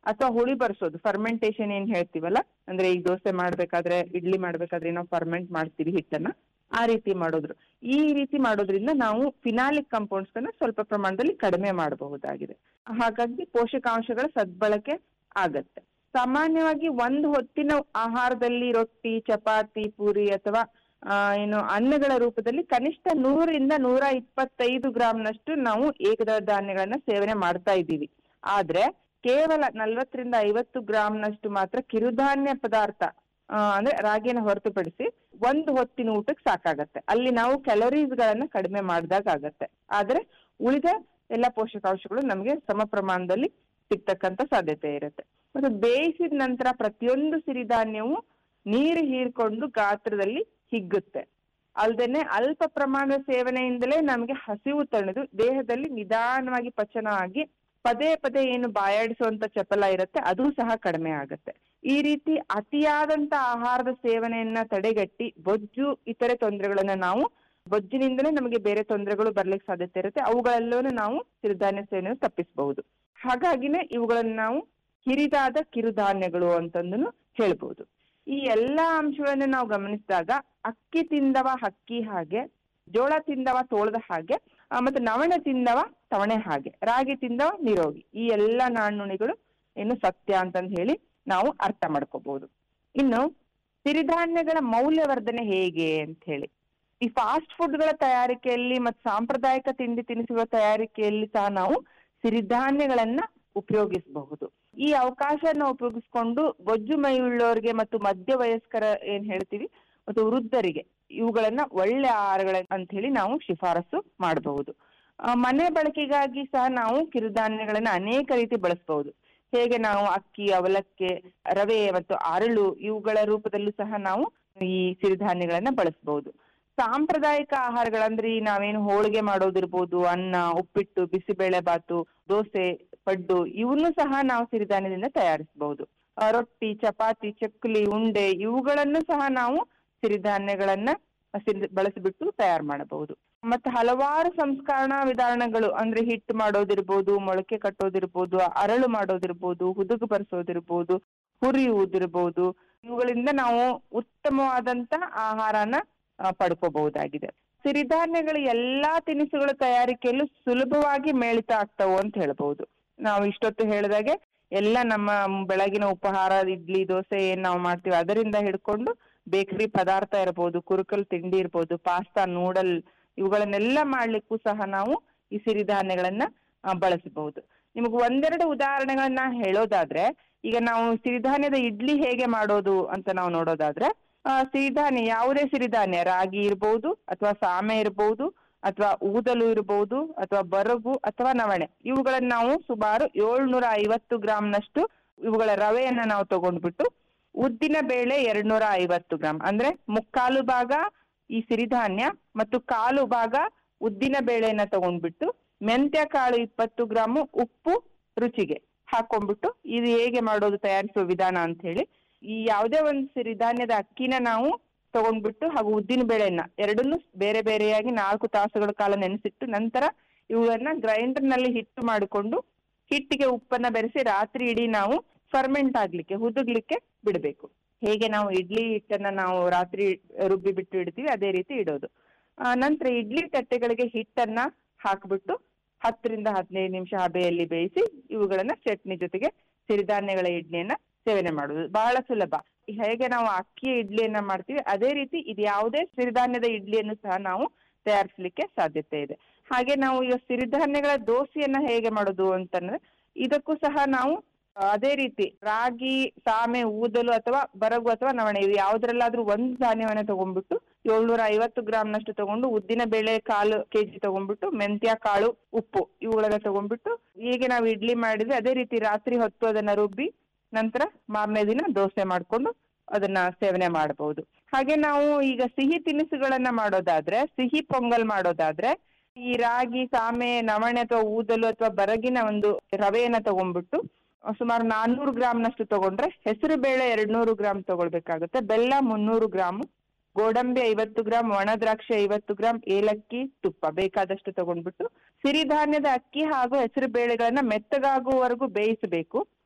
ಅಥವಾ ಹುಳಿ ಬರ್ಸೋದು ಫರ್ಮೆಂಟೇಶನ್ ಏನ್ ಹೇಳ್ತೀವಲ್ಲ ಅಂದ್ರೆ ಈಗ ದೋಸೆ ಮಾಡ್ಬೇಕಾದ್ರೆ ಇಡ್ಲಿ ಮಾಡ್ಬೇಕಾದ್ರೆ ನಾವು ಫರ್ಮೆಂಟ್ ಮಾಡ್ತೀವಿ ಹಿಟ್ಟನ್ನ ಆ ರೀತಿ ಮಾಡೋದ್ರು ಈ ರೀತಿ ಮಾಡೋದ್ರಿಂದ ನಾವು ಫಿನಾಲಿಕ್ ಕಂಪೌಂಡ್ಸ್ ಅನ್ನ ಸ್ವಲ್ಪ ಪ್ರಮಾಣದಲ್ಲಿ ಕಡಿಮೆ ಮಾಡಬಹುದಾಗಿದೆ ಹಾಗಾಗಿ ಪೋಷಕಾಂಶಗಳ ಸದ್ಬಳಕೆ ಆಗತ್ತೆ ಸಾಮಾನ್ಯವಾಗಿ ಒಂದು ಹೊತ್ತಿನ ಆಹಾರದಲ್ಲಿ ರೊಟ್ಟಿ ಚಪಾತಿ ಪೂರಿ ಅಥವಾ ಆ, ಏನು ಅನ್ನಗಳ ರೂಪದಲ್ಲಿ ಕನಿಷ್ಠ ನೂರರಿಂದ ನೂರ ಇಪ್ಪತ್ತೈದು ಗ್ರಾಂನಷ್ಟು ನಾವು ಏಕದಳ ಧಾನ್ಯಗಳನ್ನ ಸೇವನೆ ಮಾಡ್ತಾ ಇದ್ದೀವಿ ಆದ್ರೆ ಕೇವಲ ನಲ್ವತ್ತರಿಂದ ಐವತ್ತು ಗ್ರಾಂನಷ್ಟು ಮಾತ್ರ ಕಿರುಧಾನ್ಯ ಪದಾರ್ಥ ಆ, ಅಂದ್ರೆ ರಾಗಿನ ಹೊರತುಪಡಿಸಿ ಒಂದು ಹೊತ್ತಿನ ಊಟಕ್ಕೆ ಸಾಕಾಗತ್ತೆ ಅಲ್ಲಿ ನಾವು ಕ್ಯಾಲೋರೀಸ್ ಗಳನ್ನ ಕಡಿಮೆ ಮಾಡಿದಾಗ ಆಗತ್ತೆ ಆದ್ರೆ ಉಳಿದ ಎಲ್ಲ ಪೋಷಕಾಂಶಗಳು ನಮಗೆ ಸಮ ಪ್ರಮಾಣದಲ್ಲಿ ಸಿಗ್ತಕ್ಕಂತ ಸಾಧ್ಯತೆ ಇರುತ್ತೆ ಮತ್ತೆ ಬೇಯಿಸಿದ ನಂತರ ಪ್ರತಿಯೊಂದು ಸಿರಿಧಾನ್ಯವು ನೀರು ಹೀರ್ಕೊಂಡು ಗಾತ್ರದಲ್ಲಿ ಹಿಗ್ಗುತ್ತೆ ಅಲ್ದೇನೆ ಅಲ್ಪ ಪ್ರಮಾಣದ ಸೇವನೆಯಿಂದಲೇ ನಮಗೆ ಹಸಿವು ತಣಿದು ದೇಹದಲ್ಲಿ ನಿಧಾನವಾಗಿ ಪಚನ ಆಗಿ ಪದೇ ಪದೇ ಏನು ಬಾಯಾಡಿಸುವಂತ ಚಪಲ ಇರುತ್ತೆ ಅದು ಸಹ ಕಡಿಮೆ ಆಗುತ್ತೆ ಈ ರೀತಿ ಅತಿಯಾದಂತ ಆಹಾರದ ಸೇವನೆಯನ್ನ ತಡೆಗಟ್ಟಿ ಬೊಜ್ಜು ಇತರೆ ತೊಂದರೆಗಳನ್ನ ನಾವು ಬೊಜ್ಜಿನಿಂದಲೇ ನಮಗೆ ಬೇರೆ ತೊಂದರೆಗಳು ಬರ್ಲಿಕ್ಕೆ ಸಾಧ್ಯತೆ ಇರುತ್ತೆ ಅವುಗಳೆಲ್ಲವನ್ನೂ ನಾವು ಸಿರಿಧಾನ್ಯ ಸೇವನೆ ತಪ್ಪಿಸಬಹುದು ಹಾಗಾಗಿನೇ ಇವುಗಳನ್ನ ನಾವು ಹಿರಿದಾದ ಕಿರುಧಾನ್ಯಗಳು ಅಂತಂದು ಹೇಳ್ಬಹುದು ಈ ಎಲ್ಲಾ ಅಂಶಗಳನ್ನ ನಾವು ಗಮನಿಸಿದಾಗ ಅಕ್ಕಿ ತಿಂದವ ಹಕ್ಕಿ ಹಾಗೆ ಜೋಳ ತಿಂದವ ತೋಳದ ಹಾಗೆ ಆ, ಮತ್ತೆ ನವಣೆ ತಿಂದವ ತವಣೆ ಹಾಗೆ ರಾಗಿ ತಿಂದವ ನಿರೋಗಿ ಈ ಎಲ್ಲಾ ನಾಣ್ಣುಣಿಗಳು ಏನು ಸತ್ಯ ಅಂತಂದ್ ಹೇಳಿ ನಾವು ಅರ್ಥ ಮಾಡ್ಕೋಬಹುದು ಇನ್ನು ಸಿರಿಧಾನ್ಯಗಳ ಮೌಲ್ಯವರ್ಧನೆ ಹೇಗೆ ಅಂತ ಹೇಳಿ ಈ ಫಾಸ್ಟ್ ಫುಡ್ಗಳ ತಯಾರಿಕೆಯಲ್ಲಿ ಮತ್ತು ಸಾಂಪ್ರದಾಯಿಕ ತಿಂಡಿ ತಿನಿಸುಗಳ ತಯಾರಿಕೆಯಲ್ಲಿ ಸಹ ನಾವು ಸಿರಿಧಾನ್ಯಗಳನ್ನ ಉಪಯೋಗಿಸಬಹುದು ಈ ಅವಕಾಶನ ಉಪಯೋಗಿಸ್ಕೊಂಡು ಬೊಜ್ಜು ಮೈ ಉಳ್ಳವರಿಗೆ ಮತ್ತು ಮಧ್ಯ ವಯಸ್ಕರ ಏನ್ ಹೇಳ್ತೀವಿ ಮತ್ತು ವೃದ್ಧರಿಗೆ ಇವುಗಳನ್ನ ಒಳ್ಳೆ ಆಹಾರಗಳ ಅಂತ ಹೇಳಿ ನಾವು ಶಿಫಾರಸು ಮಾಡಬಹುದು ಆ, ಮನೆ ಬಳಕೆಗಾಗಿ ಸಹ ನಾವು ಕಿರುಧಾನ್ಯಗಳನ್ನ ಅನೇಕ ರೀತಿ ಬಳಸಬಹುದು ಹೇಗೆ ನಾವು ಅಕ್ಕಿ ಅವಲಕ್ಕಿ ರವೆ ಮತ್ತು ಅರಳು ಇವುಗಳ ರೂಪದಲ್ಲೂ ಸಹ ನಾವು ಈ ಸಿರಿಧಾನ್ಯಗಳನ್ನ ಬಳಸಬಹುದು ಸಾಂಪ್ರದಾಯಿಕ ಆಹಾರಗಳಂದ್ರೆ ಈ ನಾವೇನು ಹೋಳಿಗೆ ಮಾಡೋದಿರ್ಬೋದು ಅನ್ನ ಉಪ್ಪಿಟ್ಟು ಬಿಸಿಬೇಳೆ ಬಾತು ದೋಸೆ ಪಡ್ಡು ಇವನ್ನು ಸಹ ನಾವು ಸಿರಿಧಾನ್ಯದಿಂದ ತಯಾರಿಸಬಹುದು ಆ, ರೊಟ್ಟಿ ಚಪಾತಿ ಚಕ್ಕುಲಿ ಉಂಡೆ ಇವುಗಳನ್ನು ಸಹ ನಾವು ಸಿರಿಧಾನ್ಯಗಳನ್ನ ಸಿರಿ ಬಳಸಿಬಿಟ್ಟು ತಯಾರು ಮಾಡಬಹುದು ಮತ್ತೆ ಹಲವಾರು ಸಂಸ್ಕರಣಾ ವಿಧಾನಗಳು ಅಂದ್ರೆ ಹಿಟ್ಟು ಮಾಡೋದಿರ್ಬೋದು ಮೊಳಕೆ ಕಟ್ಟೋದಿರ್ಬೋದು ಅರಳು ಮಾಡೋದಿರ್ಬೋದು ಹುದುಗು ಬರ್ಸೋದಿರ್ಬೋದು ಹುರಿಯುವುದಿರ್ಬೋದು ಇವುಗಳಿಂದ ನಾವು ಉತ್ತಮವಾದಂತ ಆಹಾರನ ಆ, ಪಡ್ಕೋಬಹುದಾಗಿದೆ ಸಿರಿಧಾನ್ಯಗಳು ಎಲ್ಲಾ ತಿನಿಸುಗಳ ತಯಾರಿಕೆಯಲ್ಲೂ ಸುಲಭವಾಗಿ ಮೇಳಿತ ಆಗ್ತಾವು ಅಂತ ಹೇಳ್ಬಹುದು ನಾವು ಇಷ್ಟೊತ್ತು ಹೇಳಿದಾಗೆ ಎಲ್ಲ ನಮ್ಮ ಬೆಳಗಿನ ಉಪಹಾರ ಇಡ್ಲಿ ದೋಸೆ ಏನ್ ನಾವು ಮಾಡ್ತೀವಿ ಅದರಿಂದ ಹಿಡ್ಕೊಂಡು ಬೇಕರಿ ಪದಾರ್ಥ ಇರ್ಬೋದು ಕುರುಕಲ್ ತಿಂಡಿ ಇರ್ಬೋದು ಪಾಸ್ತಾ ನೂಡಲ್ ಇವುಗಳನ್ನೆಲ್ಲ ಮಾಡ್ಲಿಕ್ಕೂ ಸಹ ನಾವು ಈ ಸಿರಿಧಾನ್ಯಗಳನ್ನ ಆ, ಬಳಸಬಹುದು ನಿಮಗೆ ಒಂದೆರಡು ಉದಾಹರಣೆಗಳನ್ನ ಹೇಳೋದಾದ್ರೆ ಈಗ ನಾವು ಸಿರಿಧಾನ್ಯದ ಇಡ್ಲಿ ಹೇಗೆ ಮಾಡೋದು ಅಂತ ನಾವು ನೋಡೋದಾದ್ರೆ ಆ, ಸಿರಿಧಾನ್ಯ ಯಾವುದೇ ಸಿರಿಧಾನ್ಯ ರಾಗಿ ಇರ್ಬೋದು ಅಥವಾ ಸಾಮೆ ಇರ್ಬೋದು ಅಥವಾ ಊದಲು ಇರಬಹುದು ಅಥವಾ ಬರಗು ಅಥವಾ ನವಣೆ ಇವುಗಳನ್ನ ನಾವು ಸುಮಾರು ಏಳ್ನೂರ ಐವತ್ತು ಗ್ರಾಂನಷ್ಟು ಇವುಗಳ ರವೆಯನ್ನ ನಾವು ತಗೊಂಡ್ಬಿಟ್ಟು ಉದ್ದಿನ ಬೇಳೆ ಎರಡ್ನೂರ ಐವತ್ತು ಗ್ರಾಂ ಅಂದ್ರೆ ಮುಕ್ಕಾಲು ಭಾಗ ಈ ಸಿರಿಧಾನ್ಯ ಮತ್ತು ಕಾಲು ಭಾಗ ಉದ್ದಿನ ಬೇಳೆನ ತಗೊಂಡ್ಬಿಟ್ಟು ಮೆಂತ್ಯ ಕಾಳು ಇಪ್ಪತ್ತು ಗ್ರಾಮು ಉಪ್ಪು ರುಚಿಗೆ ಹಾಕೊಂಡ್ಬಿಟ್ಟು ಇದು ಹೇಗೆ ಮಾಡೋದು ತಯಾರಿಸುವ ವಿಧಾನ ಅಂತ ಹೇಳಿ ಈ ಯಾವುದೇ ಒಂದು ಸಿರಿಧಾನ್ಯದ ಅಕ್ಕಿನ ನಾವು ತಗೊಂಡ್ಬಿಟ್ಟು ಹಾಗೂ ಉದ್ದಿನ ಬೇಳೆಯನ್ನ ಎರಡನ್ನೂ ಬೇರೆ ಬೇರೆಯಾಗಿ ನಾಲ್ಕು ತಾಸುಗಳ ಕಾಲ ನೆನೆಸಿಟ್ಟು ನಂತರ ಇವುಗಳನ್ನ ಗ್ರೈಂಡರ್ ನಲ್ಲಿ ಹಿಟ್ಟು ಮಾಡಿಕೊಂಡು ಹಿಟ್ಟಿಗೆ ಉಪ್ಪನ್ನ ಬೆರೆಸಿ ರಾತ್ರಿ ಇಡೀ ನಾವು ಫರ್ಮೆಂಟ್ ಆಗ್ಲಿಕ್ಕೆ ಹುದುಗ್ಲಿಕ್ಕೆ ಬಿಡಬೇಕು ಹೇಗೆ ನಾವು ಇಡ್ಲಿ ಹಿಟ್ಟನ್ನ ನಾವು ರಾತ್ರಿ ರುಬ್ಬಿ ಬಿಟ್ಟು ಇಡ್ತೀವಿ ಅದೇ ರೀತಿ ಇಡೋದು ಆ, ನಂತರ ಇಡ್ಲಿ ತಟ್ಟೆಗಳಿಗೆ ಹಿಟ್ಟನ್ನ ಹಾಕ್ಬಿಟ್ಟು ಹತ್ತರಿಂದ ಹದಿನೈದು ನಿಮಿಷ ಹಬೆಯಲ್ಲಿ ಬೇಯಿಸಿ ಇವುಗಳನ್ನ ಚಟ್ನಿ ಜೊತೆಗೆ ಸಿರಿಧಾನ್ಯಗಳ ಇಡ್ಲಿಯನ್ನ ಸೇವನೆ ಮಾಡುವುದು ಬಹಳ ಸುಲಭ ಹೇಗೆ ನಾವು ಅಕ್ಕಿಯ ಇಡ್ಲಿಯನ್ನ ಮಾಡ್ತೀವಿ ಅದೇ ರೀತಿ ಇದು ಯಾವುದೇ ಸಿರಿಧಾನ್ಯದ ಇಡ್ಲಿಯನ್ನು ಸಹ ನಾವು ತಯಾರಿಸಲಿಕ್ಕೆ ಸಾಧ್ಯತೆ ಇದೆ ಹಾಗೆ ನಾವು ಈಗ ಸಿರಿಧಾನ್ಯಗಳ ದೋಸೆಯನ್ನ ಹೇಗೆ ಮಾಡೋದು ಅಂತಂದ್ರೆ ಇದಕ್ಕೂ ಸಹ ನಾವು ಆ, ಅದೇ ರೀತಿ ರಾಗಿ ಸಾಮೆ ಊದಲು ಅಥವಾ ಬರಗು ಅಥವಾ ನವಣೆ ಇವು ಯಾವ್ದ್ರಲ್ಲಾದ್ರೂ ಒಂದು ಧಾನ್ಯವನ್ನ ತಗೊಂಡ್ಬಿಟ್ಟು ಏಳ್ನೂರ ಐವತ್ತು ಗ್ರಾಮ್ನಷ್ಟು ತಗೊಂಡು ಉದ್ದಿನ ಬೇಳೆ ಕಾಲು ಕೆಜಿ ತಗೊಂಡ್ಬಿಟ್ಟು ಮೆಂತ್ಯ ಕಾಳು ಉಪ್ಪು ಇವುಗಳನ್ನ ತಗೊಂಡ್ಬಿಟ್ಟು ಹೀಗೆ ನಾವು ಇಡ್ಲಿ ಮಾಡಿದ್ರೆ ಅದೇ ರೀತಿ ರಾತ್ರಿ ಹೊತ್ತು ಅದನ್ನ ರುಬ್ಬಿ ನಂತರ ಮಾರನೇ ದಿನ ದೋಸೆ ಮಾಡ್ಕೊಂಡು ಅದನ್ನ ಸೇವನೆ ಮಾಡಬಹುದು ಹಾಗೆ ನಾವು ಈಗ ಸಿಹಿ ತಿನಿಸುಗಳನ್ನ ಮಾಡೋದಾದ್ರೆ ಸಿಹಿ ಪೊಂಗಲ್ ಮಾಡೋದಾದ್ರೆ ಈ ರಾಗಿ ಸಾಮೆ ನವಣೆ ಅಥವಾ ಊದಲು ಅಥವಾ ಬರಗಿನ ಒಂದು ರವೆಯನ್ನ ತಗೊಂಡ್ಬಿಟ್ಟು ಸುಮಾರು ನಾನ್ನೂರು ಗ್ರಾಮ್ನಷ್ಟು ತಗೊಂಡ್ರೆ ಹೆಸರು ಬೇಳೆ ಎರಡ್ನೂರು ಗ್ರಾಮ್ ತಗೊಳ್ಬೇಕಾಗುತ್ತೆ ಬೆಲ್ಲ ಮುನ್ನೂರು ಗ್ರಾಮ್ ಗೋಡಂಬಿ ಐವತ್ತು ಗ್ರಾಮ್ ಒಣ ದ್ರಾಕ್ಷಿ ಐವತ್ತು ಗ್ರಾಮ್ ಏಲಕ್ಕಿ ತುಪ್ಪ ಬೇಕಾದಷ್ಟು ತಗೊಂಡ್ಬಿಟ್ಟು ಸಿರಿಧಾನ್ಯದ ಅಕ್ಕಿ ಹಾಗೂ ಹೆಸರು ಬೇಳೆಗಳನ್ನ ಮೆತ್ತಗಾಗುವವರೆಗೂ ಬೇಯಿಸಬೇಕು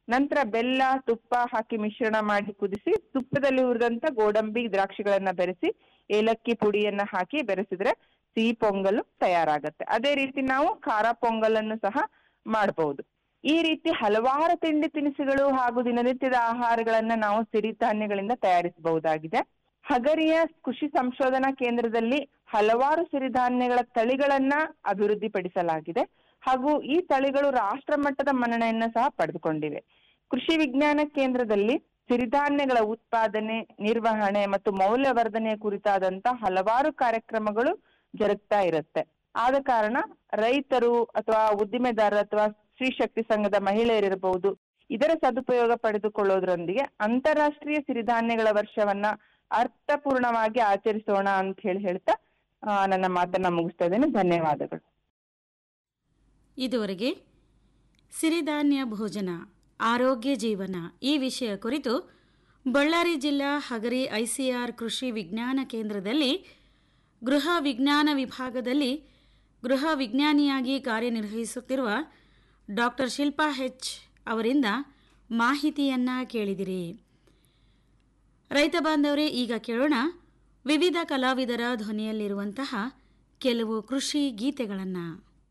ನಂತರ ಬೆಲ್ಲ ತುಪ್ಪ ಹಾಕಿ ಮಿಶ್ರಣ ಮಾಡಿ ಕುದಿಸಿ ತುಪ್ಪದಲ್ಲಿ ಹುರಿದಂತ ಗೋಡಂಬಿ ದ್ರಾಕ್ಷಿಗಳನ್ನ ಬೆರೆಸಿ ಏಲಕ್ಕಿ ಪುಡಿಯನ್ನ ಹಾಕಿ ಬೆರೆಸಿದ್ರೆ ಸಿಹಿ ಪೊಂಗಲ್ ತಯಾರಾಗತ್ತೆ ಅದೇ ರೀತಿ ನಾವು ಖಾರ ಪೊಂಗಲನ್ನು ಸಹ ಮಾಡಬಹುದು ಈ ರೀತಿ ಹಲವಾರು ತಿಂಡಿ ತಿನಿಸುಗಳು ಹಾಗೂ ದಿನನಿತ್ಯದ ಆಹಾರಗಳನ್ನ ನಾವು ಸಿರಿಧಾನ್ಯಗಳಿಂದ ತಯಾರಿಸಬಹುದಾಗಿದೆ ಹಗರಿಯ ಕೃಷಿ ಸಂಶೋಧನಾ ಕೇಂದ್ರದಲ್ಲಿ ಹಲವಾರು ಸಿರಿಧಾನ್ಯಗಳ ತಳಿಗಳನ್ನ ಅಭಿವೃದ್ಧಿಪಡಿಸಲಾಗಿದೆ ಹಾಗೂ ಈ ತಳಿಗಳು ರಾಷ್ಟ್ರ ಮಟ್ಟದ ಮನ್ನಣೆಯನ್ನ ಸಹ ಪಡೆದುಕೊಂಡಿವೆ ಕೃಷಿ ವಿಜ್ಞಾನ ಕೇಂದ್ರದಲ್ಲಿ ಸಿರಿಧಾನ್ಯಗಳ ಉತ್ಪಾದನೆ ನಿರ್ವಹಣೆ ಮತ್ತು ಮೌಲ್ಯವರ್ಧನೆಯ ಕುರಿತಾದಂತ ಹಲವಾರು ಕಾರ್ಯಕ್ರಮಗಳು ಜರುಗ್ತಾ ಇರುತ್ತೆ ಆದ ಕಾರಣ ರೈತರು ಅಥವಾ ಉದ್ದಿಮೆದಾರರು ಅಥವಾ ಸ್ತ್ರೀ ಶಕ್ತಿ ಸಂಘದ ಮಹಿಳೆಯರಿರಬಹುದು ಇದರ ಸದುಪಯೋಗ ಪಡೆದುಕೊಳ್ಳೋದ್ರೊಂದಿಗೆ ಅಂತಾರಾಷ್ಟ್ರೀಯ ಸಿರಿಧಾನ್ಯಗಳ ವರ್ಷವನ್ನ ಅರ್ಥಪೂರ್ಣವಾಗಿ ಆಚರಿಸೋಣ ಅಂತ ಹೇಳಿ ಹೇಳ್ತಾ ಆ, ನನ್ನ ಮಾತನ್ನ ಮುಗಿಸ್ತಾ ಇದ್ದೇನೆ ಧನ್ಯವಾದಗಳು ಇದುವರೆಗೆ ಸಿರಿಧಾನ್ಯ ಭೋಜನ ಆರೋಗ್ಯ ಜೀವನ ಈ ವಿಷಯ ಕುರಿತು ಬಳ್ಳಾರಿ ಜಿಲ್ಲಾ ಹಗರಿ ಐಸಿಆರ್ ಕೃಷಿ ವಿಜ್ಞಾನ ಕೇಂದ್ರದಲ್ಲಿ ಗೃಹ ವಿಜ್ಞಾನ ವಿಭಾಗದಲ್ಲಿ ಗೃಹ ವಿಜ್ಞಾನಿಯಾಗಿ ಕಾರ್ಯನಿರ್ವಹಿಸುತ್ತಿರುವ ಡಾಕ್ಟರ್ ಶಿಲ್ಪಾ ಹೆಚ್ ಅವರಿಂದ ಮಾಹಿತಿಯನ್ನ ಕೇಳಿದಿರಿ ರೈತ ಬಾಂಧವರೇ ಈಗ ಕೇಳೋಣ ವಿವಿಧ ಕಲಾವಿದರ ಧ್ವನಿಯಲ್ಲಿರುವಂತಹ ಕೆಲವು ಕೃಷಿ ಗೀತೆಗಳನ್ನು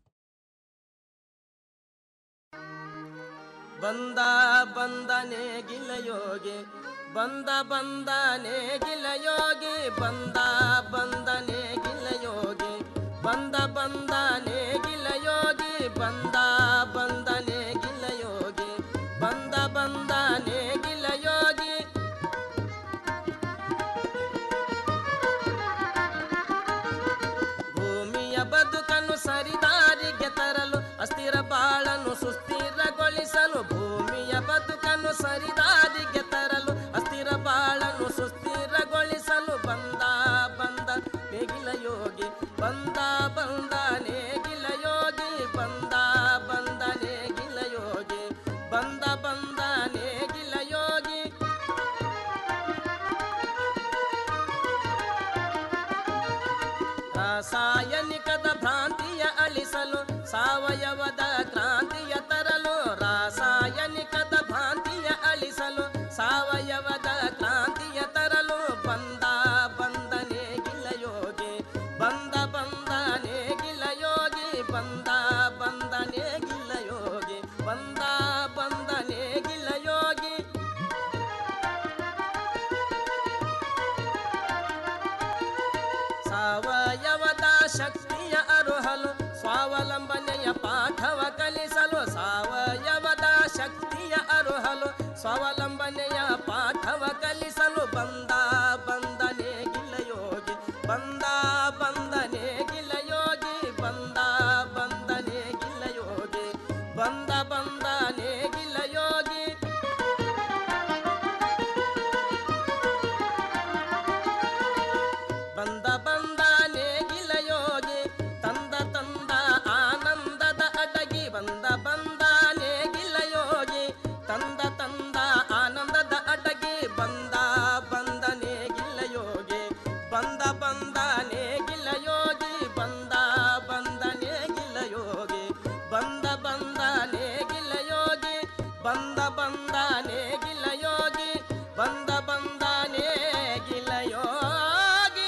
ಬಂದ ಬಂದನೆ ಗಿಲಯೋಗಿ ಬಂದ ಬಂದನೆ ಗಿಲಯೋಗಿ ಬಂದ ಬಂದನೆ ಗಿಲಯೋಗಿ ಬಂದ ಬಂದನೆ ಗಿಲಯೋಗಿ ಬಂದ ಬಂದನೆ ಗಿಲಯೋಗಿ ಬಂದ ಬಂದನೆ ಗಿಲಯೋಗಿ ಭೂಮಿಯ ಬದುಕನ್ನು ಸರಿದಾರಿಗೆ ತರಲು ಅಸ್ಥಿರ ಬಾಳನ್ನು ಸುಸ್ಥಿರಗೊಳಿಸಲು ಭೂಮಿಯ ಬದುಕನ್ನು ಸರಿದಾರಿಗೆ ತರಲು ಅಸ್ಥಿರ ಬಾಳನ್ನು ಸುಸ್ಥಿರಗೊಳಿಸಲು ಬಂದ ಬಂದ ನೇಗಿಲ ಯೋಗಿ ಬಂದ ಬಂದ ನೇಗಿಲ ಯೋಗಿ ಬಂದ ಬಂದ ನೇಗಿಲ ಯೋಗಿ ಬಂದ ಬಂದ ನೇಗಿಲ ಯೋಗಿ ರಾಸಾಯನಿಕದ ಭ್ರಾಂತಿಯ ಅಳಿಸಲು ಸಾವಯವದ ಕ್ರಾಂತಿಯ ತರಲು ರಾಸಾಯನಿಕದ ಭ್ರಾಂತಿಯ ಅಳಿಸಲು ಸಾವಯವದ ಕ್ರಾಂತಿಯ ತರಲು ಬಂದ ಬಂದನೆ ಗಿಲಯೋಗಿ ಬಂದ ಬಂದನೆ ಗಿಲಯೋಗಿ ಬಂದ ಬಂದನೆ ಗಿಲಯೋಗಿ ಬಂದ ಬಂದನೆ ಗಿಲಯೋಗಿ ಸಾವಯವದ ಶಕ್ತಿಯ ಅರುಹಲು ಸ್ವಾವಲಂಬನೆಯ ಪಾಠವ ಕಲಿಸಲು ಸಾವಯವದ ಶಕ್ತಿಯ ಅರುಹಲು ಸ್ವಾವಲಂಬನೆಯ ಪಾಠವ ಕಲಿಸಲು ಬಂದ ಬಂದನೆ ಗಿಲಯೋಗಿ ಬಂದ ಬಂದನೆ ಗಿಲಯೋಗಿ ಬಂದ ಬಂದನೆ ಗಿಲಯೋಗಿ ಬಂದ ಬಂದನೆ ಗಿಲಯೋಗಿ ಬಂದ ಬಂದ ನೇಗಿಲ ಯೋಗಿ ತಂದ ತಂದ ಆನಂದದ ಅಡಗಿ ಬಂದ ಬಂದ ನೇಗಿಲ ಯೋಗಿ ತಂದ ತಂದ ಆನಂದದ ಅಡಗಿ ಬಂದ ಬಂದ ನೇಗಿಲ ಯೋಗಿ ಬಂದ ಬಂದ ನೇಗಿಲ ಯೋಗಿ ಬಂದ ಬಂದ ನೇಗಿಲ ಯೋಗಿ ಬಂದ ಬಂದ ನೇಗಿಲ ಯೋಗಿ ಬಂದ ಬಂದ ನೇಗಿಲ ಯೋಗಿ ಬಂದ ಬಂದ ನೇಗಿಲ ಯೋಗಿ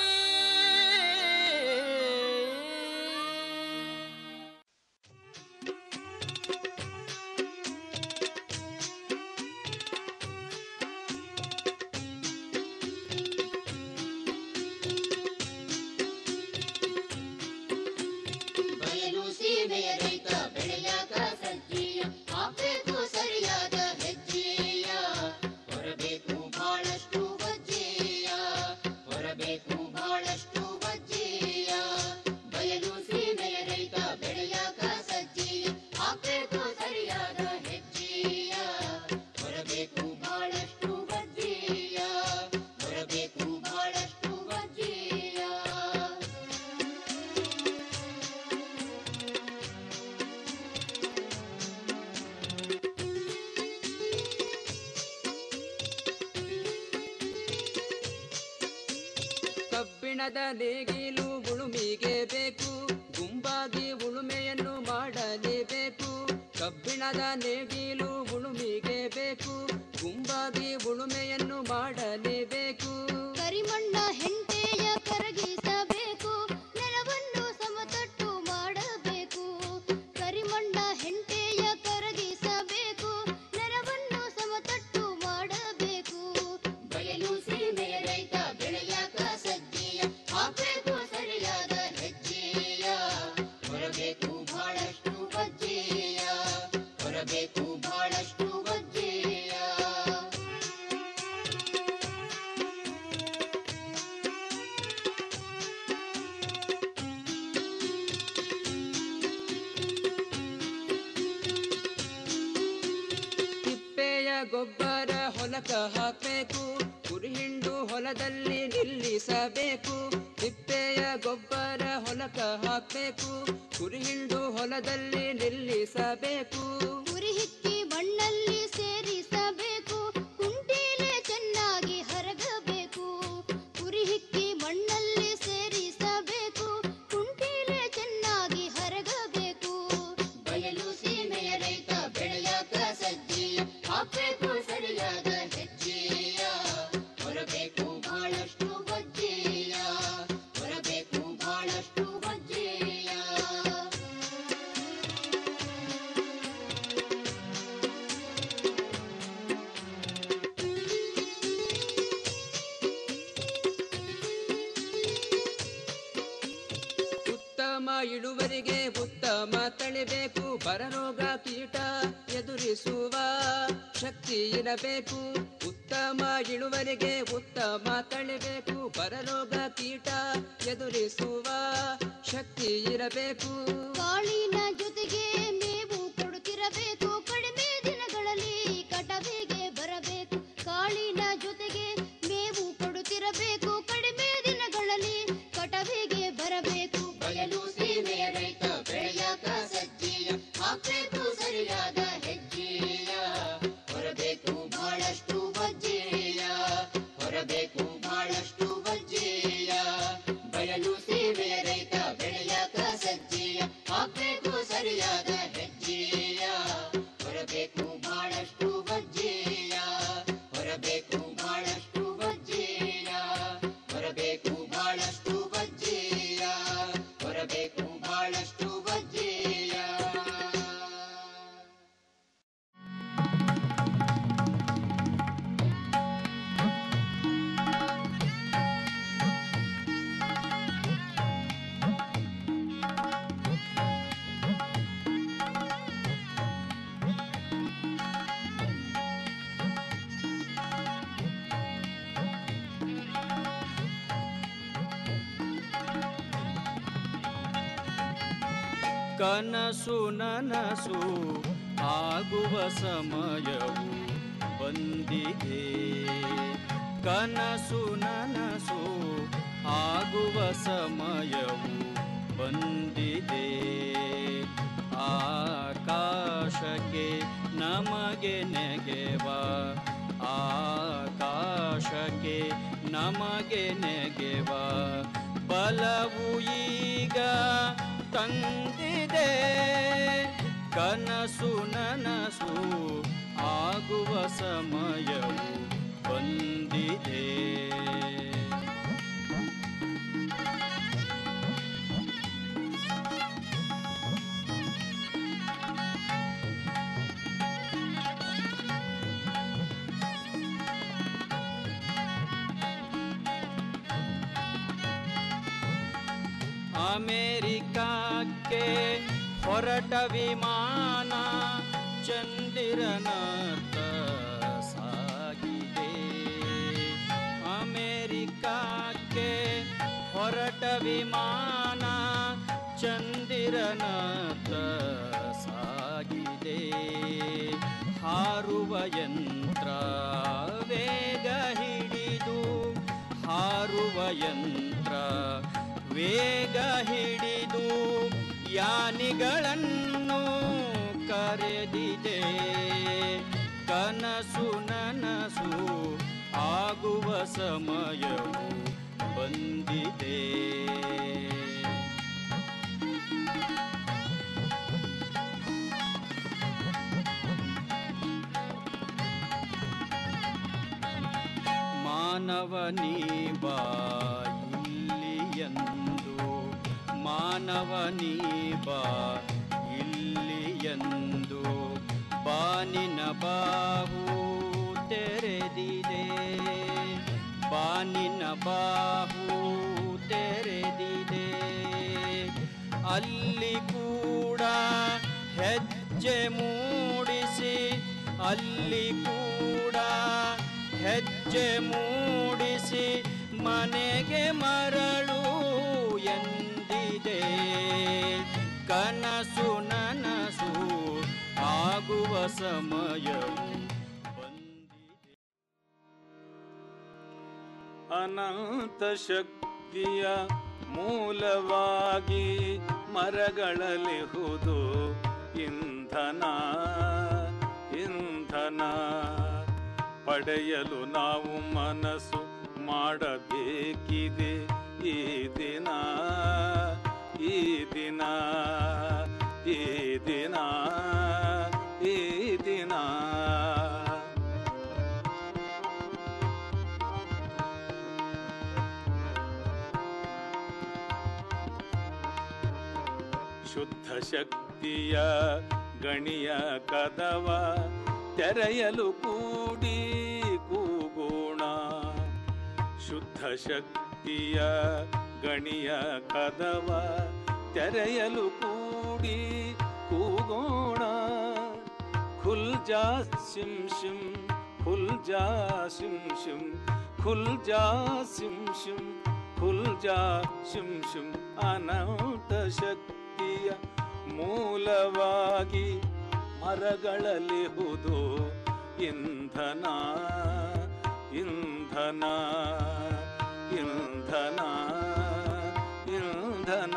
ಬಯಲು ಸೀಮೆಯ ರೈತ ಬೆಳೆಯಾಗ ಸಜ್ಜೀಯ ಹಾಕ್ಬೇಕು ಸರಿಯಾದ ಹೆಜ್ಜೆಯ ಹೊರಬೇಕು ಬಹಳಷ್ಟು ವಜ್ಜೆಯ ಹೊರಬೇಕು ಬಹಳಷ್ಟು ವಜ್ಜೆಯ ಬಯಲು ಸೀಮೆಯ ರೈತ ಬೆಳೆಯಾಗ ಸಜ್ಜೀಯ ಹಾಕ್ಬೇಕು ಸರಿಯಾದ ಹೆಜ್ಜೆಯ ಹೊರಬೇಕು ಬಹಳಷ್ಟು ವಜ್ಜೆಯ ಹೊರಬೇಕು ಬಹಳಷ್ಟು ವಜ್ಜೆಯ ಕಬ್ಬಿಣದ ನೇಗಿಲು ಉಳುಮಿಗೆ ಬೇಕು ಗುಂಪಾಗಿ ಉಳುಮೆಯನ್ನು ಮಾಡಲೇಬೇಕು ಕಬ್ಬಿಣದ ನೇಗಿಲು ಉಳುಮಿಗೆ ಬೇಕು ಗೊಬ್ಬರ ಹೊಲಕ ಹಾಕಬೇಕು ಕುರಿ ಹಿಂಡು ಹೊಲದಲ್ಲಿ ನಿಲ್ಲಿಸಬೇಕು ತಿಪ್ಪೆಯ ಗೊಬ್ಬರ ಹೊಲಕ ಹಾಕಬೇಕು ಕುರಿ ಹಿಂಡು ಹೊಲದಲ್ಲಿ ನಿಲ್ಲಿಸಬೇಕು ಕುರಿ ಹಿಕ್ಕಿ ಮಣ್ಣಲ್ಲಿ ಸೇರಿಸಬೇಕು ಕುಂಟೀಲೆ ಚೆನ್ನಾಗಿ ಹರಗಬೇಕು ಕುರಿ ಹಿಕ್ಕಿ ಮಣ್ಣಲ್ಲಿ ಸೇರಿಸಬೇಕು ಕುಂಟೀಲೆ ಚೆನ್ನಾಗಿ ಹರಗಬೇಕು ಬಯಲು ಸೀಮೆಯ ರೈತ ಬೆಳೆಯಾಕ ಸಜ್ಜಿಯ ಹಾಕಬೇಕು ಸರಿಯಾದ ಹೆಜ್ಜೆಯ ಹೊರಬೇಕು ಬಹಳಷ್ಟು ಬಜ್ಜೆಯ ಹೊರಬೇಕು ಬಹಳಷ್ಟು ಬಜ್ಜೆಯ ಉತ್ತಮ ಇಳುವರಿಗೆ ಉತ್ತಮ ತಳಿಬೇಕು ಬರರೋಗ ಕೀಟ ಎದುರಿಸುವ ಶಕ್ತಿ ಇರಬೇಕು ಉತ್ತಮ ಇಳುವರಿಗೆ ಉತ್ತಮ ತಳಿಬೇಕು ಬರರೋಗ ಕೀಟ ಎದುರಿಸುವ ಶಕ್ತಿ ಇರಬೇಕು ಕಾಳಿನ ಜೊತೆಗೆ ಮೇವು ಕೊಡುತ್ತಿರಬೇಕು ಕಡಿಮೆ ದಿನಗಳಲ್ಲಿ ಕಟವಿಗೆ ಬರಬೇಕು ಕಾಳಿನ ಜೊತೆಗೆ ಮೇವು ಕೊಡುತ್ತಿರಬೇಕು ಕಡಿಮೆ ದಿನಗಳಲ್ಲಿ ಕಟವಿಗೆ ಬರಬೇಕು ಬಯಲು ಸೀಮೆಯ ರೈತ ಬೆಳೆಯಾಕ ಸಜ್ಜಿಯ ಹಾಕಬೇಕು ಸರಿಯಾದ ಹೆಜ್ಜೆಯ ಹೊರಬೇಕು ಬಹಳಷ್ಟು ಬಜ್ಜೆಯ ಹೊರಬೇಕು ಬಹಳಷ್ಟು ಬಜ್ಜೆಯ ಬಯಲು ಸೀಮೆಯ ರೈತ ಬೆಳೆಯಾಕ ಸಜ್ಜಿಯ ಹಾಕಬೇಕು ಸರಿಯಾದ ಹೆಜ್ಜೆಯ ಹೊರಬೇಕು ಬಹಳಷ್ಟು ಬಜ್ಜೆಯ ಹೊರಬೇಕು ಬಹಳಷ್ಟು ಬಜ್ಜೆಯ ಹೊರಬೇಕು ಬಹಳಷ್ಟು ಬಜ್ಜೆಯ ಹೊರಬೇಕು ಬಹಳಷ್ಟು ಬಜ್ಜೆಯ ಕನಸು ನನಸು ಆಗುವ ಸಮಯವು ಬಂದಿದೆ ಕನಸು ನನಸು ಆಗುವ ಸಮಯವು ಬಂದಿದೆ ಆಕಾಶಕ್ಕೆ ನಮಗೆ ನೆಗೆವ ಆಕಾಶಕ್ಕೆ ನಮಗೆ ನೆಗೆವ ಬಲವು ಈಗ ತಂದಿದೆ ಕನಸು ನನಸು ಆಗುವ ಸಮಯವು ಬಂದಿದೆ ಅಮೆರಿಕಕ್ಕೆ ಹೊರಟ ವಿಮಾನ ಚಂದಿರನತ್ತ ಸಾಗಿದೆ ಅಮೆರಿಕಕ್ಕೆ ಹೊರಟ ವಿಮಾನ ಚಂದಿರನತ್ತ ಸಾಗಿದೆ ಹಾರುವ ಯಂತ್ರ ವೇಗ ಹಿಡಿದು ಹಾರುವ ಯಂತ್ರ ವೇಗ ಹಿಡಿದು ಯಾನಿಗಳನ್ನು ಕರೆದಿದೆ ಕನಸು ನನಸು ಆಗುವ ಸಮಯವು ಬಂದಿದೆ ಮಾನವನೀ ಬಾ ಇಲ್ಲಿಯಂದು ಮಾನವನೀ ಬಾ ಇಲ್ಲಿಯಂದು ಬಾನಿನ ಬಾವು ತೆರೆದಿದೆ ಬಾನಿನ ಬಾವು ತೆರೆದಿದೆ ಅಲ್ಲಿ ಕೂಡ ಹೆಜ್ಜೆ ಮೂಡಿಸಿ ಅಲ್ಲಿ ಕೂಡ ಹೆಜ್ಜೆ ಮೂಡಿಸಿ ಮನೆಗೆ ಮರಳು ಎಂದಿದೆ ಕನಸು ನನಸು ಆಗುವ ಸಮಯವು ಬಂದಿದೆ ಅನಂತ ಶಕ್ತಿಯ ಮೂಲವಾಗಿ ಮರಗಳಲಿಹುದು ಇಂಧನ ಇಂಧನ ಪಡೆಯಲು ನಾವು ಮನಸ್ಸು ಮಾಡಬೇಕಿದೆ ಈ ದಿನ ಈ ದಿನ ಈ ದಿನ ಈ ದಿನ ಶುದ್ಧ ಶಕ್ತಿಯ ಗಣಿಯ ಕದವ ತೆರೆಯಲು ಕೂಡಿ ಕೂಗೋಣ ಶುದ್ಧ ಶಕ್ತಿಯ ಗಣಿಯ ಕದವ ತೆರೆಯಲು ಕೂಡಿ ಕೂಗೋಣ ಖುಲ್ ಜಾ ಸಿಂ ಶಿಂ ಖುಲ್ ಜಾ ಸಿಂ ಶಿಂ ಖುಲ್ ಜಾ ಸಿಂ ಶಿಂ ಖುಲ್ ಜಾ ಶಿಂ ಶಿಂ ಅನಂತ ಶಕ್ತಿಯ ಮೂಲವಾಗಿ ಮರಗಳಲಿಹುದು ಇಂಧನ ಇಂಧನ ಇಂಧನ ಇಂಧನ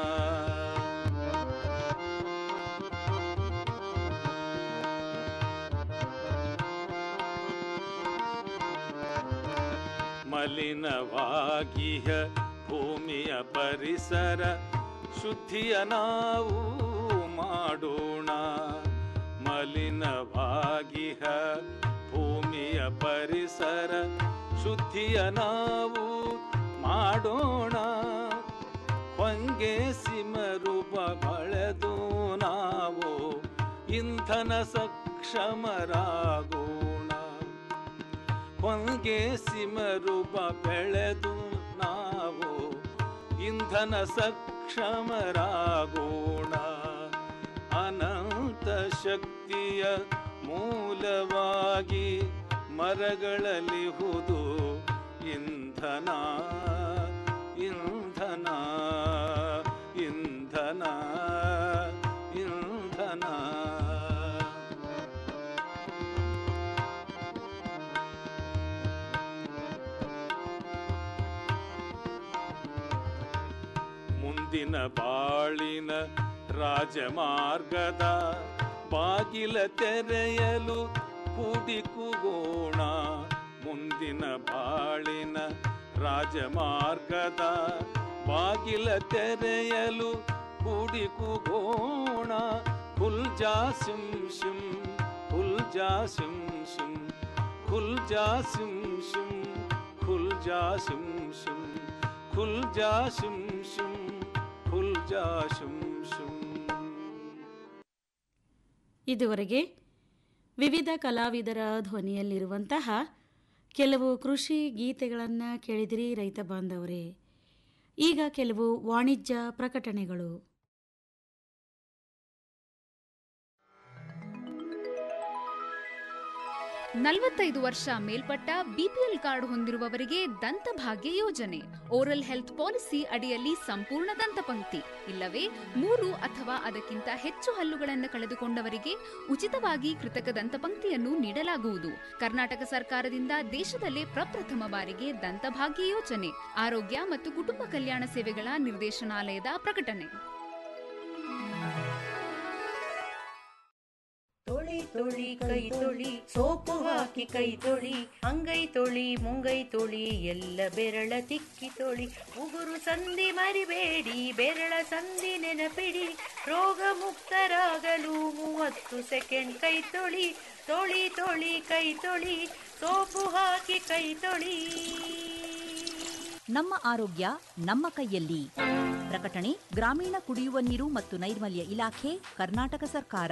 ಮಲಿನವಾಗಿಹ ಭೂಮಿಯ ಪರಿಸರ ಶುದ್ಧಿಯ ನಾವು ಮಾಡೋಣ ಮಲಿನವಾಗಿಹ ಭೂಮಿಯ ಪರಿಸರ ಶುದ್ಧಿಯ ನಾವು ಮಾಡೋಣ ಹೊಂಗೆ ಸಿಮರೂಪ ಬಳೆದು ನಾವು ಇಂಧನ ಸಕ್ಷಮರಾಗೋಣ ಹೊಂಗೆ ಸಿಮರೂಪ ಬೆಳೆದು ನಾವು ಇಂಧನ ಸಕ್ಷಮರಾಗೋಣ ಅನಂತ ಶಕ್ತಿಯ ಮೂಲವಾಗಿ ಮರಗಳಲಿಹುದು ಇಂಧನ ಇಂಧನ ಇಂಧನ ಇಂಧನ ಮುಂದಿನ ಬಾಳಿನ ರಾಜಮಾರ್ಗದ ಬಾಗಿಲ ತೆರೆಯಲು ಕೂಡಿ ಕೂಗೋಣ ಮುಂದಿನ ಬಾಳಿನ ರಾಜಮಾರ್ಗದ ಬಾಗಿಲ ತೆರೆಯಲು ಕೂಡಿ ಕೂಗೋಣ ಖುಲ್ ಜಾ ಸಿಂ ಶಿಂ ಖುಲ್ ಜಾ ಸಿಂ ಶಿಂ ಖುಲ್ ಜಾ ಸಿಂ ಶಿಂ ಖುಲ್ ಜಾ ಸಿಂ ಶಿಂ ಖುಲ್ ಜಾ ಶಿಂ ಶಿಂ ಖುಲ್ ಜಾ ಶಿಂ ಶಿಂ ಇದುವರೆಗೆ ವಿವಿಧ ಕಲಾವಿದರ ಧ್ವನಿಯಲ್ಲಿರುವಂತಹ ಕೆಲವು ಕೃಷಿ ಗೀತೆಗಳನ್ನು ಕೇಳಿದಿರಿ ರೈತ ಬಾಂಧವರೇ ಈಗ ಕೆಲವು ವಾಣಿಜ್ಯ ಪ್ರಕಟಣೆಗಳು ನಲವತ್ತೈದು ವರ್ಷ ಮೇಲ್ಪಟ್ಟ ಬಿಪಿಎಲ್ ಕಾರ್ಡ್ ಹೊಂದಿರುವವರಿಗೆ ದಂತಭಾಗ್ಯ ಯೋಜನೆ ಓರಲ್ ಹೆಲ್ತ್ ಪಾಲಿಸಿ ಅಡಿಯಲ್ಲಿ ಸಂಪೂರ್ಣ ದಂತಪಂಕ್ತಿ ಇಲ್ಲವೇ ಮೂರು ಅಥವಾ ಅದಕ್ಕಿಂತ ಹೆಚ್ಚು ಹಲ್ಲುಗಳನ್ನು ಕಳೆದುಕೊಂಡವರಿಗೆ ಉಚಿತವಾಗಿ ಕೃತಕ ದಂತಪಂಕ್ತಿಯನ್ನು ನೀಡಲಾಗುವುದು ಕರ್ನಾಟಕ ಸರ್ಕಾರದಿಂದ ದೇಶದಲ್ಲೇ ಪ್ರಪ್ರಥಮ ಬಾರಿಗೆ ದಂತಭಾಗ್ಯ ಯೋಜನೆ ಆರೋಗ್ಯ ಮತ್ತು ಕುಟುಂಬ ಕಲ್ಯಾಣ ಸೇವೆಗಳ ನಿರ್ದೇಶನಾಲಯದ ಪ್ರಕಟಣೆ ತೊಳಿ ತೊಳಿ ಕೈ ತೊಳಿ ಸೋಪು ಹಾಕಿ ಕೈ ತೊಳಿ ಅಂಗೈ ತೊಳಿ ಮುಂಗೈ ತೊಳಿ ಎಲ್ಲ ಬೆರಳ ತಿಕ್ಕಿ ತೊಳಿ ಉಗುರು ಸಂಧಿ ಮರಿಬೇಡಿ ಬೆರಳ ಸಂಧಿ ನೆನಪಿಡಿ ರೋಗ ಮುಕ್ತರಾಗಲು ಮೂವತ್ತು ಸೆಕೆಂಡ್ ಕೈ ತೊಳಿ ತೊಳಿ ತೊಳಿ ಕೈ ತೊಳಿ ಸೋಪು ಹಾಕಿ ಕೈ ತೊಳಿ ನಮ್ಮ ಆರೋಗ್ಯ ನಮ್ಮ ಕೈಯಲ್ಲಿ ಪ್ರಕಟಣೆ ಗ್ರಾಮೀಣ ಕುಡಿಯುವ ನೀರು ಮತ್ತು ನೈರ್ಮಲ್ಯ ಇಲಾಖೆ ಕರ್ನಾಟಕ ಸರ್ಕಾರ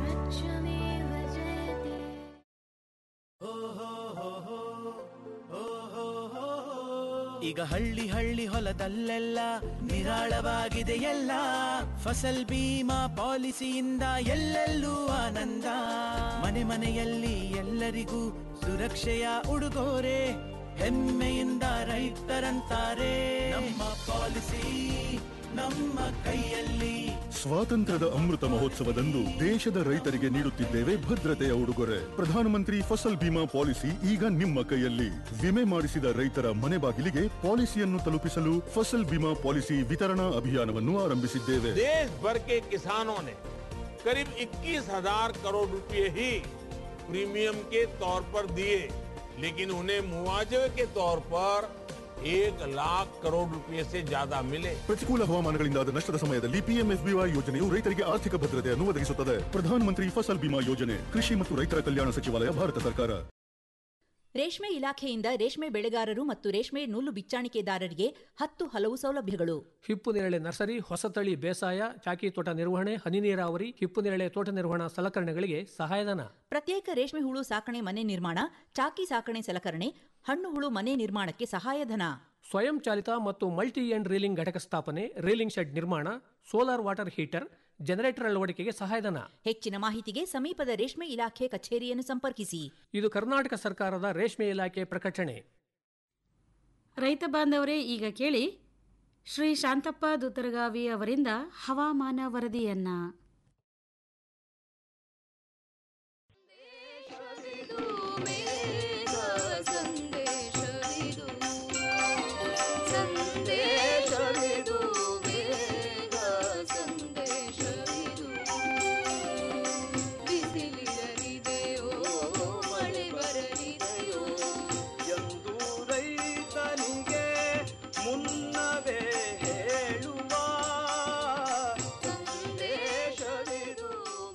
ಈಗ ಹಳ್ಳಿ ಹಳ್ಳಿ ಹೊಲದಲ್ಲೆಲ್ಲ ನಿರಾಳವಾಗಿದೆ ಎಲ್ಲ ಫಸಲ್ ಬೀಮಾ ಪಾಲಿಸಿಯಿಂದ ಎಲ್ಲೆಲ್ಲೂ ಆನಂದ ಮನೆ ಮನೆಯಲ್ಲಿ ಎಲ್ಲರಿಗೂ ಸುರಕ್ಷೆಯ ಉಡುಗೊರೆ ಹೆಮ್ಮೆಯಿಂದ ರೈತರಂತಾರೆ ನಮ್ಮ ಪಾಲಿಸಿ ನಮ್ಮ ಕೈಯಲ್ಲಿ ಸ್ವಾತಂತ್ರ್ಯದ ಅಮೃತ ಮಹೋತ್ಸವದಂದು ದೇಶದ ರೈತರಿಗೆ ನೀಡುತ್ತಿದ್ದೇವೆ ಭದ್ರತೆಯ ಉಡುಗೊರೆ ಪ್ರಧಾನಮಂತ್ರಿ ಫಸಲ್ ಬಿಮಾ ಪಾಲಿಸಿ ಈಗ ನಿಮ್ಮ ಕೈಯಲ್ಲಿ ವಿಮೆ ಮಾಡಿಸಿದ ರೈತರ ಮನೆ ಬಾಗಿಲಿಗೆ ಪಾಲಿಸಿಯನ್ನು ತಲುಪಿಸಲು ಫಸಲ್ ಬಿಮಾ ಪಾಲಿಸಿ ವಿತರಣಾ ಅಭಿಯಾನವನ್ನು ಆರಂಭಿಸಿದ್ದೇವೆ देश भर के किसानों ने करीब 21,000 करोड़ रुपए ही प्रीमियम के तौर पर दिए लेकिन उन्हें मुआवजे के तौर पर एक लाख करोड़ रुपए से ज्यादा मिले ಪ್ರತಿಕೂಲ ಹವಾಮಾನಗಳಿಂದಾದ ನಷ್ಟದ ಸಮಯದಲ್ಲಿ ಪಿಎಂಎಫ್ಬಿವೈ ಯೋಜನೆಯು ರೈತರಿಗೆ ಆರ್ಥಿಕ ಭದ್ರತೆಯನ್ನು ಒದಗಿಸುತ್ತದೆ ಪ್ರಧಾನಮಂತ್ರಿ ಫಸಲ್ ಬಿಮಾ ಯೋಜನೆ ಕೃಷಿ ಮತ್ತು ರೈತರ ಕಲ್ಯಾಣ ಸಚಿವಾಲಯ ಭಾರತ ಸರ್ಕಾರ ರೇಷ್ಮೆ ಇಲಾಖೆಯಿಂದ ರೇಷ್ಮೆ ಬೆಳೆಗಾರರು ಮತ್ತು ರೇಷ್ಮೆ ನೂಲು ಬಿಚ್ಚಾಣಿಕೆದಾರರಿಗೆ ಹತ್ತು ಹಲವು ಸೌಲಭ್ಯಗಳು ಹಿಪ್ಪು ನೇರಳೆ ನರ್ಸರಿ ಹೊಸತಳಿ ಬೇಸಾಯ ಚಾಕಿ ತೋಟ ನಿರ್ವಹಣೆ ಹನಿ ನೀರಾವರಿ ಹಿಪ್ಪು ನೇರಳೆ ತೋಟ ನಿರ್ವಹಣಾ ಸಲಕರಣೆಗಳಿಗೆ ಸಹಾಯಧನ ಪ್ರತ್ಯೇಕ ರೇಷ್ಮೆ ಹುಳು ಸಾಕಣೆ ಮನೆ ನಿರ್ಮಾಣ ಚಾಕಿ ಸಾಕಣೆ ಸಲಕರಣೆ ಹಣ್ಣು ಹುಳು ಮನೆ ನಿರ್ಮಾಣಕ್ಕೆ ಸಹಾಯಧನ ಸ್ವಯಂ ಚಾಲಿತ ಮತ್ತು ಮಲ್ಟಿ ಎಂಡ್ ರೀಲಿಂಗ್ ಘಟಕ ಸ್ಥಾಪನೆ ರೀಲಿಂಗ್ ಶೆಡ್ ನಿರ್ಮಾಣ ಸೋಲಾರ್ ವಾಟರ್ ಹೀಟರ್ ಜನರೇಟರ್ ಅಳವಡಿಕೆಗೆ ಸಹಾಯಧನ ಹೆಚ್ಚಿನ ಮಾಹಿತಿಗೆ ಸಮೀಪದ ರೇಷ್ಮೆ ಇಲಾಖೆ ಕಚೇರಿಯನ್ನು ಸಂಪರ್ಕಿಸಿ ಇದು ಕರ್ನಾಟಕ ಸರ್ಕಾರದ ರೇಷ್ಮೆ ಇಲಾಖೆ ಪ್ರಕಟಣೆ ರೈತ ಬಾಂಧವರೇ ಈಗ ಕೇಳಿ ಶ್ರೀ ಶಾಂತಪ್ಪ ದುತ್ತರಗಾವಿ ಅವರಿಂದ ಹವಾಮಾನ ವರದಿಯನ್ನ ಎಂದು ರೈತನಿಗೆ ಮುನ್ನವೇ ಹೇಳುವ ಸಂದೇಶವಿದು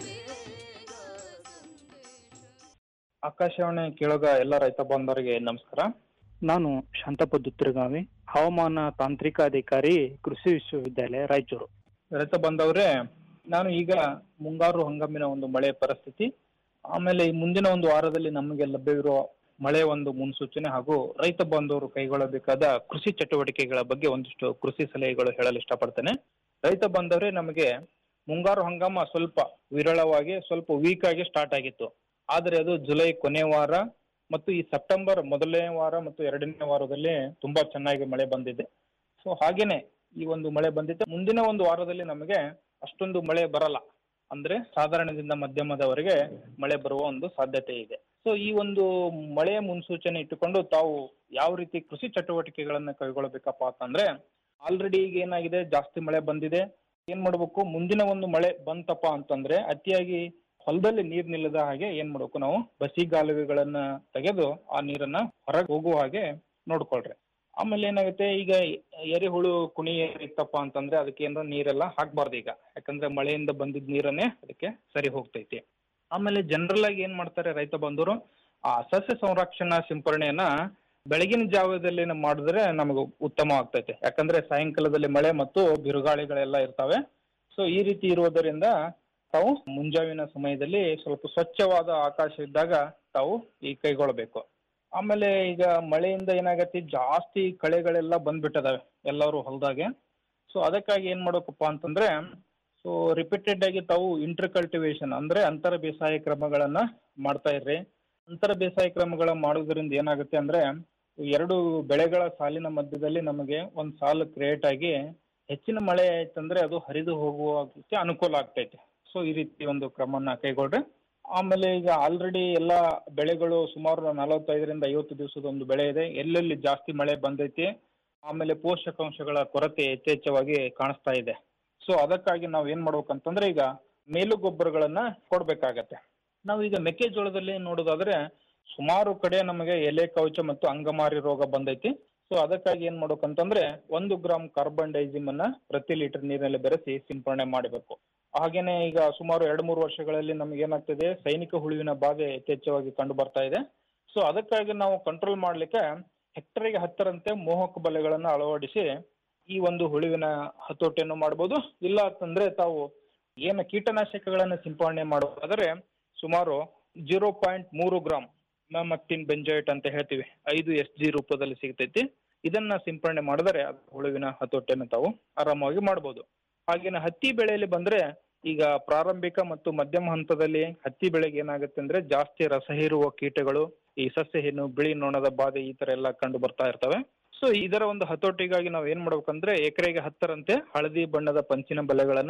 ಆಕಾಶವಾಣಿ ಕೇಳೋಗ ಎಲ್ಲ ರೈತ ಬಾಂಧವರಿಗೆ ನಮಸ್ಕಾರ ನಾನು ಶಾಂತಪ್ಪ ದುತ್ತರಗಾವಿ ಹವಾಮಾನ ತಾಂತ್ರಿಕ ಅಧಿಕಾರಿ ಕೃಷಿ ವಿಶ್ವವಿದ್ಯಾಲಯ ರಾಯಚೂರು ರೈತ ಬಾಂಧವರೇ ನಾನು ಈಗ ಮುಂಗಾರು ಹಂಗಾಮಿನ ಒಂದು ಮಳೆ ಪರಿಸ್ಥಿತಿ ಆಮೇಲೆ ಈ ಮುಂದಿನ ಒಂದು ವಾರದಲ್ಲಿ ನಮಗೆ ಲಭ್ಯವಿರುವ ಮಳೆ ಒಂದು ಮುನ್ಸೂಚನೆ ಹಾಗೂ ರೈತ ಬಾಂಧವರು ಕೈಗೊಳ್ಳಬೇಕಾದ ಕೃಷಿ ಚಟುವಟಿಕೆಗಳ ಬಗ್ಗೆ ಒಂದಿಷ್ಟು ಕೃಷಿ ಸಲಹೆಗಳು ಹೇಳಲು ಇಷ್ಟಪಡ್ತೇನೆ ರೈತ ಬಾಂಧವರೇ ನಮಗೆ ಮುಂಗಾರು ಹಂಗಾಮ ಸ್ವಲ್ಪ ವಿರಳವಾಗಿ ಸ್ವಲ್ಪ ವೀಕ್ ಆಗಿ ಸ್ಟಾರ್ಟ್ ಆಗಿತ್ತು ಆದರೆ ಅದು ಜುಲೈ ಕೊನೆ ವಾರ ಮತ್ತು ಈ ಸೆಪ್ಟೆಂಬರ್ ಮೊದಲನೇ ವಾರ ಮತ್ತು ಎರಡನೇ ವಾರದಲ್ಲಿ ತುಂಬಾ ಚೆನ್ನಾಗಿ ಮಳೆ ಬಂದಿದೆ ಸೊ ಹಾಗೇನೆ ಈ ಒಂದು ಮಳೆ ಬಂದಿದೆ ಮುಂದಿನ ಒಂದು ವಾರದಲ್ಲಿ ನಮಗೆ ಅಷ್ಟೊಂದು ಮಳೆ ಬರಲ್ಲ ಅಂದ್ರೆ ಸಾಧಾರಣದಿಂದ ಮಧ್ಯಮದವರೆಗೆ ಮಳೆ ಬರುವ ಒಂದು ಸಾಧ್ಯತೆ ಇದೆ ಸೊ ಈ ಒಂದು ಮಳೆಯ ಮುನ್ಸೂಚನೆ ಇಟ್ಟುಕೊಂಡು ತಾವು ಯಾವ ರೀತಿ ಕೃಷಿ ಚಟುವಟಿಕೆಗಳನ್ನ ಕೈಗೊಳ್ಳಬೇಕಪ್ಪ ಅಂತಂದ್ರೆ ಆಲ್ರೆಡಿ ಈಗ ಏನಾಗಿದೆ ಜಾಸ್ತಿ ಮಳೆ ಬಂದಿದೆ ಏನ್ ಮಾಡ್ಬೇಕು ಮುಂದಿನ ಒಂದು ಮಳೆ ಬಂತಪ್ಪ ಅಂತಂದ್ರೆ ಅತಿಯಾಗಿ ಹೊಲದಲ್ಲಿ ನೀರ್ ನಿಲ್ಲದ ಹಾಗೆ ಏನ್ ಮಾಡ್ಬೇಕು ನಾವು ಬಸಿಗಾಲುವೆಗಳನ್ನ ತೆಗೆದು ಆ ನೀರನ್ನ ಹೊರಗೆ ಹೋಗುವ ಹಾಗೆ ನೋಡ್ಕೊಳ್ರಿ ಆಮೇಲೆ ಏನಾಗುತ್ತೆ ಈಗ ಎರೆಹುಳು ಕುಣಿ ಇತ್ತಪ್ಪ ಅಂತಂದ್ರೆ ಅದಕ್ಕೆ ಏನಾರ ನೀರೆಲ್ಲ ಹಾಕ್ಬಾರ್ದು ಈಗ ಯಾಕಂದ್ರೆ ಮಳೆಯಿಂದ ಬಂದಿದ್ ನೀರನ್ನೇ ಅದಕ್ಕೆ ಸರಿ ಹೋಗ್ತೈತಿ ಆಮೇಲೆ ಜನರಲ್ ಆಗಿ ಏನ್ ಮಾಡ್ತಾರೆ ರೈತ ಬಂಧುರು ಆ ಸಸ್ಯ ಸಂರಕ್ಷಣಾ ಸಿಂಪರಣೆಯನ್ನ ಬೆಳಗಿನ ಜಾವದಲ್ಲಿ ನಾವು ಮಾಡಿದ್ರೆ ನಮಗೆ ಉತ್ತಮ ಆಗ್ತೈತೆ ಯಾಕಂದ್ರೆ ಸಾಯಂಕಾಲದಲ್ಲಿ ಮಳೆ ಮತ್ತು ಬಿರುಗಾಳಿಗಳೆಲ್ಲ ಇರ್ತವೆ ಸೊ ಈ ರೀತಿ ಇರುವುದರಿಂದ ತಾವು ಮುಂಜಾವಿನ ಸಮಯದಲ್ಲಿ ಸ್ವಲ್ಪ ಸ್ವಚ್ಛವಾದ ಆಕಾಶ ಇದ್ದಾಗ ತಾವು ಈ ಕೈಗೊಳ್ಳಬೇಕು ಆಮೇಲೆ ಈಗ ಮಳೆಯಿಂದ ಏನಾಗತ್ತೆ ಜಾಸ್ತಿ ಕಳೆಗಳೆಲ್ಲ ಬಂದ್ಬಿಟ್ಟದಾವೆ ಎಲ್ಲರೂ ಹೊಲದಾಗೆ ಸೊ ಅದಕ್ಕಾಗಿ ಏನ್ ಮಾಡ್ಬೇಕಪ್ಪ ಅಂತಂದ್ರೆ ಸೊ ರಿಪೀಟೆಡ್ ಆಗಿ ತಾವು ಇಂಟರ್ ಕಲ್ಟಿವೇಶನ್ ಅಂದ್ರೆ ಅಂತರ ಬೇಸಾಯ ಕ್ರಮಗಳನ್ನ ಮಾಡ್ತಾ ಇರ್ರಿ ಅಂತರ ಬೇಸಾಯ ಕ್ರಮಗಳ ಮಾಡೋದ್ರಿಂದ ಏನಾಗುತ್ತೆ ಅಂದ್ರೆ ಎರಡು ಬೆಳೆಗಳ ಸಾಲಿನ ಮಧ್ಯದಲ್ಲಿ ನಮಗೆ ಒಂದ್ ಸಾಲು ಕ್ರಿಯೇಟ್ ಆಗಿ ಹೆಚ್ಚಿನ ಮಳೆ ಆಯ್ತಂದ್ರೆ ಅದು ಹರಿದು ಹೋಗುವಕ್ಕೆ ಅನುಕೂಲ ಆಗ್ತೈತೆ ಸೊ ಈ ರೀತಿ ಒಂದು ಕ್ರಮನ ಕೈಗೊಳ್ರಿ ಆಮೇಲೆ ಈಗ ಆಲ್ರೆಡಿ ಎಲ್ಲ ಬೆಳೆಗಳು ಸುಮಾರು ನಲವತ್ತೈದರಿಂದ ಐವತ್ತು ದಿವಸದ ಒಂದು ಬೆಳೆ ಇದೆ ಎಲ್ಲೆಲ್ಲಿ ಜಾಸ್ತಿ ಮಳೆ ಬಂದೈತಿ ಆಮೇಲೆ ಪೋಷಕಾಂಶಗಳ ಕೊರತೆ ಯಥೇಚ್ಛವಾಗಿ ಕಾಣಿಸ್ತಾ ಇದೆ ಸೊ ಅದಕ್ಕಾಗಿ ನಾವು ಏನ್ ಮಾಡ್ಬೇಕಂತಂದ್ರೆ ಈಗ ಮೇಲು ಗೊಬ್ಬರಗಳನ್ನ ಕೊಡ್ಬೇಕಾಗತ್ತೆ ನಾವು ಈಗ ಮೆಕ್ಕೆಜೋಳದಲ್ಲಿ ನೋಡೋದಾದ್ರೆ ಸುಮಾರು ಕಡೆ ನಮಗೆ ಎಲೆ ಕವಚ ಮತ್ತು ಅಂಗಮಾರಿ ರೋಗ ಬಂದೈತಿ ಸೊ ಅದಕ್ಕಾಗಿ ಏನ್ ಮಾಡ್ಬೇಕಂತಂದ್ರೆ ಒಂದು ಗ್ರಾಮ್ ಕಾರ್ಬನ್ ಡೈಸಿಮ್ ಅನ್ನ ಪ್ರತಿ ಲೀಟರ್ ನೀರಿನಲ್ಲಿ ಬೆರೆಸಿ ಸಿಂಪರಣೆ ಮಾಡಬೇಕು ಹಾಗೇನೆ ಈಗ ಸುಮಾರು ಎರಡು ಮೂರು ವರ್ಷಗಳಲ್ಲಿ ನಮ್ಗೆ ಏನಾಗ್ತದೆ ಸೈನಿಕ ಹುಳುವಿನ ಬಾಧೆ ಯಥೇಚ್ಛವಾಗಿ ಕಂಡು ಬರ್ತಾ ಇದೆ ಸೊ ಅದಕ್ಕಾಗಿ ನಾವು ಕಂಟ್ರೋಲ್ ಮಾಡ್ಲಿಕ್ಕೆ ಹೆಕ್ಟರ್ಗೆ ಹತ್ತರಂತೆ ಮೋಹಕ ಬಲೆಗಳನ್ನ ಅಳವಡಿಸಿ ಈ ಒಂದು ಹುಳುವಿನ ಹತೋಟಿಯನ್ನು ಮಾಡ್ಬೋದು ಇಲ್ಲ ಅಂತಂದ್ರೆ ತಾವು ಏನು ಕೀಟನಾಶಕಗಳನ್ನ ಸಿಂಪರಣೆ ಮಾಡೋದಾದ್ರೆ ಸುಮಾರು ಜೀರೋ ಪಾಯಿಂಟ್ ಮೂರು ಗ್ರಾಮ್ ಮತ್ತಿನ್ ಬೆಂಜೈಟ್ ಅಂತ ಹೇಳ್ತೀವಿ ಐದು ಎಸ್ ಜಿ ರೂಪದಲ್ಲಿ ಸಿಗ್ತೈತಿ ಇದನ್ನ ಸಿಂಪರಣೆ ಮಾಡಿದರೆ ಅದು ಹುಳುವಿನ ಹತೋಟಿಯನ್ನು ತಾವು ಆರಾಮಾಗಿ ಮಾಡ್ಬೋದು ಹಾಗೇನೆ ಹತ್ತಿ ಬೆಳೆಯಲ್ಲಿ ಬಂದ್ರೆ ಈಗ ಪ್ರಾರಂಭಿಕ ಮತ್ತು ಮಧ್ಯಮ ಹಂತದಲ್ಲಿ ಹತ್ತಿ ಬೆಳೆಗೆ ಏನಾಗುತ್ತೆ ಅಂದ್ರೆ ಜಾಸ್ತಿ ರಸ ಹೀರುವ ಕೀಟಗಳು ಈ ಸಸ್ಯ ಹೆಣ್ಣು ಬಿಳಿ ನೊಣದ ಬಾಧೆ ಈ ತರ ಎಲ್ಲ ಕಂಡು ಬರ್ತಾ ಇರ್ತವೆ ಸೊ ಇದರ ಒಂದು ಹತೋಟಿಗಾಗಿ ನಾವು ಏನ್ ಮಾಡ್ಬೇಕಂದ್ರೆ ಎಕರೆಗೆ ಹತ್ತರಂತೆ ಹಳದಿ ಬಣ್ಣದ ಪಂಚಿನ ಬಲೆಗಳನ್ನ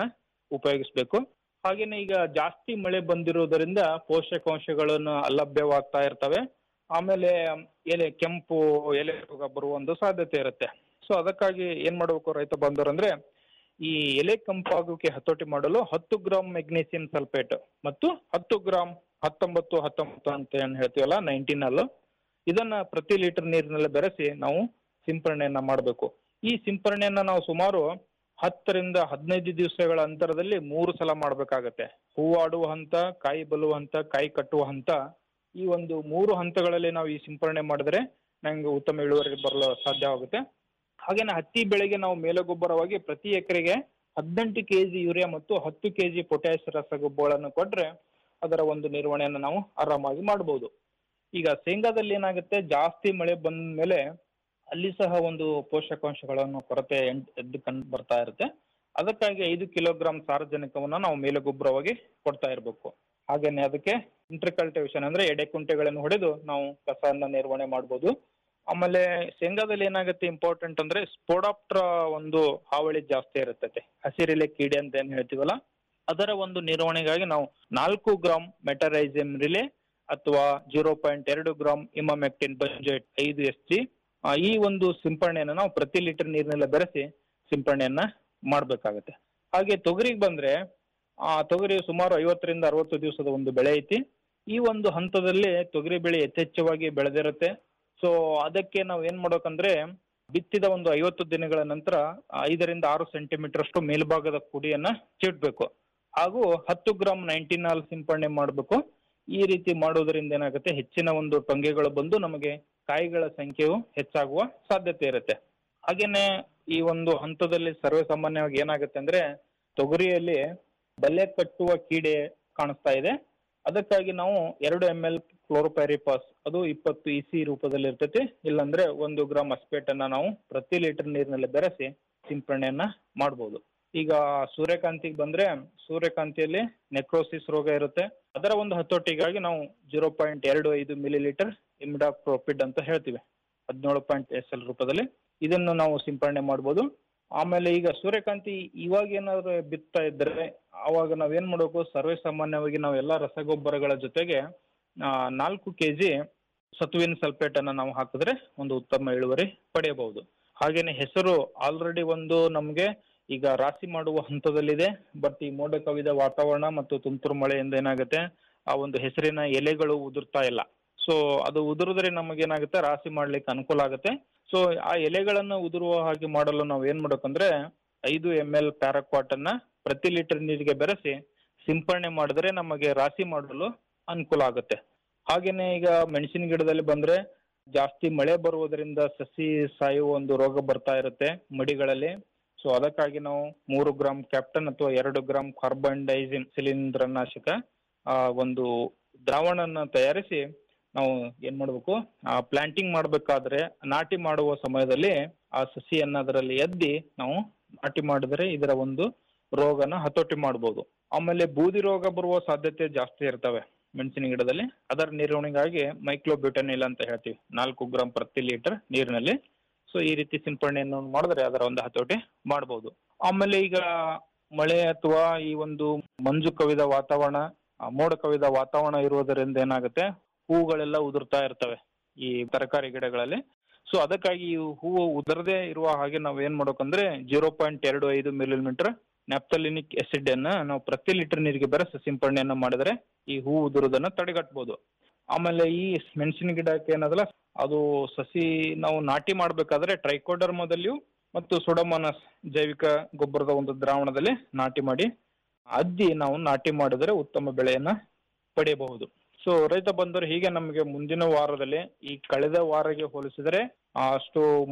ಉಪಯೋಗಿಸ್ಬೇಕು ಹಾಗೇನೆ ಈಗ ಜಾಸ್ತಿ ಮಳೆ ಬಂದಿರೋದರಿಂದ ಪೋಷಕಾಂಶಗಳನ್ನು ಅಲಭ್ಯವಾಗ್ತಾ ಇರ್ತವೆ ಆಮೇಲೆ ಎಲೆ ಕೆಂಪು ಎಲೆ ರೋಗ ಬರುವ ಒಂದು ಸಾಧ್ಯತೆ ಇರುತ್ತೆ ಸೊ ಅದಕ್ಕಾಗಿ ಏನ್ ಮಾಡಬೇಕು ರೈತ ಬಂದವರಂದ್ರೆ ಈ ಎಲೆ ಕಂಪಾಗೋಕೆ ಹತೋಟಿ ಮಾಡಲು ಹತ್ತು ಗ್ರಾಮ್ ಮೆಗ್ನೀಸಿಯಂ ಸಲ್ಫೇಟ್ ಮತ್ತು ಹತ್ತು ಗ್ರಾಮ್ ಹತ್ತೊಂಬತ್ತು ಹತ್ತೊಂಬತ್ತು ಅಂತ ಏನ್ ಹೇಳ್ತೀವಲ್ಲ ನೈನ್ಟೀನ್ ಅಲ್ಲೂ ಇದನ್ನ ಪ್ರತಿ ಲೀಟರ್ ನೀರಿನಲ್ಲಿ ಬೆರೆಸಿ ನಾವು ಸಿಂಪರಣೆಯನ್ನ ಮಾಡಬೇಕು ಈ ಸಿಂಪರಣೆಯನ್ನ ನಾವು ಸುಮಾರು ಹತ್ತರಿಂದ ಹದಿನೈದು ದಿವಸಗಳ ಅಂತರದಲ್ಲಿ ಮೂರು ಸಲ ಮಾಡಬೇಕಾಗತ್ತೆ ಹೂವಾಡುವ ಹಂತ ಕಾಯಿ ಬಲುವ ಹಂತ ಕಾಯಿ ಕಟ್ಟುವ ಹಂತ ಈ ಒಂದು ಮೂರು ಹಂತಗಳಲ್ಲಿ ನಾವು ಈ ಸಿಂಪರಣೆ ಮಾಡಿದ್ರೆ ನಂಗೆ ಉತ್ತಮ ಇಳುವರಿ ಬರಲು ಸಾಧ್ಯವಾಗುತ್ತೆ ಹಾಗೇನೆ ಹತ್ತಿ ಬೆಳೆಗೆ ನಾವು ಮೇಲುಗೊಬ್ಬರವಾಗಿ ಪ್ರತಿ ಎಕರೆಗೆ ಹದಿನೆಂಟು ಕೆಜಿ ಯೂರಿಯಾ ಮತ್ತು ಹತ್ತು ಕೆಜಿ ಪೊಟ್ಯಾಶ್ ರಸಗೊಬ್ಬರಗಳನ್ನು ಕೊಟ್ರೆ ಅದರ ಒಂದು ನಿರ್ವಹಣೆಯನ್ನು ನಾವು ಆರಾಮಾಗಿ ಮಾಡಬಹುದು ಈಗ ಶೇಂಗಾದಲ್ಲಿ ಏನಾಗುತ್ತೆ ಜಾಸ್ತಿ ಮಳೆ ಬಂದ ಮೇಲೆ ಅಲ್ಲಿ ಸಹ ಒಂದು ಪೋಷಕಾಂಶಗಳನ್ನು ಕೊರತೆ ಎನ್- ಎದ್ದು ಕಂಡು ಬರ್ತಾ ಇರುತ್ತೆ ಅದಕ್ಕಾಗಿ ಐದು ಕಿಲೋಗ್ರಾಂ ಸಾರಜನಕವನ್ನ ನಾವು ಮೇಲುಗೊಬ್ಬರವಾಗಿ ಕೊಡ್ತಾ ಇರಬೇಕು ಹಾಗೇನೆ ಅದಕ್ಕೆ ಇಂಟರ್ಕಲ್ಟಿವೇಶನ್ ಅಂದ್ರೆ ಎಡೆಕುಂಟೆಗಳನ್ನು ಹೊಡೆದು ನಾವು ಕಸವನ್ನ ನಿರ್ವಹಣೆ ಮಾಡ್ಬೋದು ಆಮೇಲೆ ಶೇಂಗಾದಲ್ಲಿ ಏನಾಗುತ್ತೆ ಇಂಪಾರ್ಟೆಂಟ್ ಅಂದ್ರೆ ಸ್ಪೋಡಾಪ್ಟ್ರ ಒಂದು ಹಾವಳಿ ಜಾಸ್ತಿ ಇರುತ್ತೆ ಹಸಿರೆಲೆ ಕೀಡೆ ಅಂತ ಏನ್ ಹೇಳ್ತೀವಲ್ಲ ಅದರ ಒಂದು ನಿರ್ವಹಣೆಗಾಗಿ ನಾವು ನಾಲ್ಕು ಗ್ರಾಮ್ ಮೆಟರೈಸಿಯಂ ರಿಲೆ ಅಥವಾ ಜೀರೋ ಪಾಯಿಂಟ್ ಎರಡು ಗ್ರಾಮ್ ಇಮಾಮೆಕ್ಟಿನ್ ಬಂಜೆಟ್ ಐದು ಎಸ್ ಜಿ ಈ ಒಂದು ಸಿಂಪರಣೆಯನ್ನು ನಾವು ಪ್ರತಿ ಲೀಟರ್ ನೀರಿನೆಲ್ಲ ಬೆರೆಸಿ ಸಿಂಪರಣೆಯನ್ನ ಮಾಡಬೇಕಾಗತ್ತೆ ಹಾಗೆ ತೊಗರಿಗೆ ಬಂದ್ರೆ ಆ ತೊಗರಿ ಸುಮಾರು ಐವತ್ತರಿಂದ ಅರವತ್ತು ದಿವಸದ ಒಂದು ಬೆಳೆ ಐತಿ ಈ ಒಂದು ಹಂತದಲ್ಲಿ ತೊಗರಿ ಬೆಳೆ ಯಥೇಚ್ಛವಾಗಿ ಬೆಳೆದಿರುತ್ತೆ ಸೊ ಅದಕ್ಕೆ ನಾವು ಏನ್ ಮಾಡ್ಬೇಕಂದ್ರೆ ಬಿತ್ತಿದ ಒಂದು ಐವತ್ತು ದಿನಗಳ ನಂತರ ಐದರಿಂದ ಆರು ಸೆಂಟಿಮೀಟರ್ ಅಷ್ಟು ಮೇಲ್ಭಾಗದ ಕುಡಿಯನ್ನ ಚಿಟ್ಬೇಕು ಹಾಗೂ ಹತ್ತು ಗ್ರಾಮ್ ನೈಂಟಿನಾಲ್ ಸಿಂಪರಣೆ ಮಾಡಬೇಕು ಈ ರೀತಿ ಮಾಡೋದ್ರಿಂದ ಏನಾಗುತ್ತೆ ಹೆಚ್ಚಿನ ಒಂದು ಟೊಂಗೆಗಳು ಬಂದು ನಮಗೆ ಕಾಯಿಗಳ ಸಂಖ್ಯೆಯು ಹೆಚ್ಚಾಗುವ ಸಾಧ್ಯತೆ ಇರುತ್ತೆ ಹಾಗೇನೆ ಈ ಒಂದು ಹಂತದಲ್ಲಿ ಸರ್ವೇ ಸಾಮಾನ್ಯವಾಗಿ ಏನಾಗುತ್ತೆ ಅಂದ್ರೆ ತೊಗರಿಯಲ್ಲಿ ಬಲೆ ಕಟ್ಟುವ ಕೀಡೆ ಕಾಣಿಸ್ತಾ ಇದೆ ಅದಕ್ಕಾಗಿ ನಾವು ಎರಡು ಎಂ ಎಲ್ ಕ್ಲೋರೋಪೈರಿಪಾಸ್ ಅದು ಇಪ್ಪತ್ತು ಇ ಸಿ ರೂಪದಲ್ಲಿ ಇರ್ತೈತಿ ಇಲ್ಲಾಂದ್ರೆ ಒಂದು ಗ್ರಾಮ್ ಅಸ್ಪೇಟ್ ಅನ್ನ ನಾವು ಪ್ರತಿ ಲೀಟರ್ ನೀರಿನಲ್ಲಿ ಬೆರೆಸಿ ಸಿಂಪರಣೆಯನ್ನ ಮಾಡಬಹುದು ಈಗ ಸೂರ್ಯಕಾಂತಿಗೆ ಬಂದ್ರೆ ಸೂರ್ಯಕಾಂತಿಯಲ್ಲಿ ನೆಕ್ರೋಸಿಸ್ ರೋಗ ಇರುತ್ತೆ ಅದರ ಒಂದು ಹತೋಟಿಗಾಗಿ ನಾವು ಜೀರೋ ಪಾಯಿಂಟ್ ಎರಡು ಐದು ಮಿಲಿ ಲೀಟರ್ ಇಮಿಡಾಕ್ರೋಪಿಡ್ ಅಂತ ಹೇಳ್ತೀವಿ ಹದಿನೇಳು ಪಾಯಿಂಟ್ ಎಸ್ ಎಲ್ ರೂಪದಲ್ಲಿ ಇದನ್ನು ನಾವು ಸಿಂಪರಣೆ ಮಾಡ್ಬೋದು ಆಮೇಲೆ ಈಗ ಸೂರ್ಯಕಾಂತಿ ಇವಾಗ ಏನಾದ್ರು ಬಿತ್ತಾ ಇದ್ರೆ ಅವಾಗ ನಾವ್ ಏನ್ ಮಾಡ್ಬೇಕು ಸರ್ವೇ ಸಾಮಾನ್ಯವಾಗಿ ನಾವು ಎಲ್ಲಾ ರಸಗೊಬ್ಬರಗಳ ಜೊತೆಗೆ ಆ, ನಾಲ್ಕು ಕೆಜಿ ಸತುವಿನ ಸಲ್ಫೇಟ್ ಅನ್ನ ನಾವು ಹಾಕಿದ್ರೆ ಒಂದು ಉತ್ತಮ ಇಳುವರಿ ಪಡೆಯಬಹುದು ಹಾಗೇನೆ ಹೆಸರು ಆಲ್ರೆಡಿ ಒಂದು ನಮ್ಗೆ ಈಗ ರಾಶಿ ಮಾಡುವ ಹಂತದಲ್ಲಿದೆ ಬಟ್ ಈ ಮೋಡ ಕವಿದ ವಾತಾವರಣ ಮತ್ತು ತುಂತುರು ಮಳೆಯಿಂದ ಏನಾಗುತ್ತೆ ಆ ಒಂದು ಹೆಸರಿನ ಎಲೆಗಳು ಉದುರ್ತಾ ಇಲ್ಲ ಸೊ ಅದು ಉದುರಿದ್ರೆ ನಮಗೇನಾಗುತ್ತೆ ರಾಶಿ ಮಾಡ್ಲಿಕ್ಕೆ ಅನುಕೂಲ ಆಗುತ್ತೆ ಸೊ ಆ ಎಲೆಗಳನ್ನು ಉದುರುವ ಹಾಗೆ ಮಾಡಲು ನಾವು ಏನ್ ಮಾಡ್ಬೇಕಂದ್ರೆ ಐದು ಎಂ ಎಲ್ ಪ್ಯಾರಾಕ್ವಾಟ್ ಅನ್ನ ಪ್ರತಿ ಲೀಟರ್ ನೀರಿಗೆ ಬೆರೆಸಿ ಸಿಂಪರಣೆ ಮಾಡಿದ್ರೆ ನಮಗೆ ರಾಶಿ ಮಾಡಲು ಅನುಕೂಲ ಆಗುತ್ತೆ ಹಾಗೇನೆ ಈಗ ಮೆಣಸಿನ ಗಿಡದಲ್ಲಿ ಬಂದ್ರೆ ಜಾಸ್ತಿ ಮಳೆ ಬರುವುದರಿಂದ ಸಸಿ ಸಾಯುವ ಒಂದು ರೋಗ ಬರ್ತಾ ಇರುತ್ತೆ ಮಡಿಗಳಲ್ಲಿ ಸೊ ಅದಕ್ಕಾಗಿ ನಾವು ಮೂರು ಗ್ರಾಮ್ ಕ್ಯಾಪ್ಟನ್ ಅಥವಾ ಎರಡು ಗ್ರಾಮ್ ಕಾರ್ಬನ್ ಡೈಸಿನ್ ಶಿಲೀಂಧ್ರನಾಶಕ ಆ ಒಂದು ದ್ರಾವಣನ ತಯಾರಿಸಿ ನಾವು ಏನ್ ಮಾಡ್ಬೇಕು ಆ ಪ್ಲಾಂಟಿಂಗ್ ಮಾಡ್ಬೇಕಾದ್ರೆ ನಾಟಿ ಮಾಡುವ ಸಮಯದಲ್ಲಿ ಆ ಸಸಿಯನ್ನ ಅದರಲ್ಲಿ ಎದ್ದಿ ನಾವು ನಾಟಿ ಮಾಡಿದ್ರೆ ಇದರ ಒಂದು ರೋಗನ ಹತೋಟಿ ಮಾಡ್ಬೋದು ಆಮೇಲೆ ಬೂದಿ ರೋಗ ಬರುವ ಸಾಧ್ಯತೆ ಜಾಸ್ತಿ ಇರ್ತವೆ ಮೆಣಸಿನ ಗಿಡದಲ್ಲಿ ಅದರ ನಿರ್ವಹಣೆಗಾಗಿ ಮೈಕ್ಲೋಬ್ಯೂಟನಿಲ್ ಅಂತ ಹೇಳ್ತೀವಿ ನಾಲ್ಕು ಗ್ರಾಮ್ ಪ್ರತಿ ಲೀಟರ್ ನೀರಿನಲ್ಲಿ ಸೊ ಈ ರೀತಿ ಸಿಂಪರಣೆಯನ್ನು ಮಾಡಿದ್ರೆ ಅದರ ಒಂದು ಹತೋಟಿ ಮಾಡಬಹುದು ಆಮೇಲೆ ಈಗ ಮಳೆ ಅಥವಾ ಈ ಒಂದು ಮಂಜು ಕವಿದ ವಾತಾವರಣ ಆ, ಮೋಡ ಕವಿದ ವಾತಾವರಣ ಇರುವುದರಿಂದ ಏನಾಗುತ್ತೆ ಹೂಗಳೆಲ್ಲ ಉದುರ್ತಾ ಇರ್ತವೆ ಈ ತರಕಾರಿ ಗಿಡಗಳಲ್ಲಿ ಸೊ ಅದಕ್ಕಾಗಿ ಈ ಹೂವು ಉದುರದೇ ಇರುವ ಹಾಗೆ ನಾವು ಏನ್ ಮಾಡ್ಬೇಕಂದ್ರೆ ಜೀರೋ ಪಾಯಿಂಟ್ ಎರಡು ಐದು ಮಿಲಿಮೀಟರ್ ನ್ಯಾಪ್ತಲಿನಿಕ್ ಆಸಿಡ್ ಅನ್ನ ನಾವು ಪ್ರತಿ ಲೀಟರ್ ನೀರಿಗೆ ಬೆರೆಸಿ ಸಿಂಪರಣೆಯನ್ನ ಮಾಡಿದ್ರೆ ಈ ಹೂ ಉದುರುದನ್ನ ತಡೆಗಟ್ಟಬಹುದು ಆಮೇಲೆ ಈ ಮೆಣಸಿನ ಗಿಡಕ್ಕೆ ಏನದಲ್ಲ ಅದು ಸಸಿ ನಾವು ನಾಟಿ ಮಾಡ್ಬೇಕಾದ್ರೆ ಟ್ರೈಕೋಡರ್ಮದಲ್ಲಿಯೂ ಮತ್ತು ಸುಡಮನಸ್ ಜೈವಿಕ ಗೊಬ್ಬರದ ಒಂದು ದ್ರಾವಣದಲ್ಲಿ ನಾಟಿ ಮಾಡಿ ಅದ್ದಿ ನಾವು ನಾಟಿ ಮಾಡಿದ್ರೆ ಉತ್ತಮ ಬೆಳೆಯನ್ನ ಪಡೆಯಬಹುದು ಸೊ ರೈತ ಬಂದರು ಹೀಗೆ ನಮಗೆ ಮುಂದಿನ ವಾರದಲ್ಲಿ ಈ ಕಳೆದ ವಾರಕ್ಕೆ ಹೋಲಿಸಿದರೆ ಅಷ್ಟು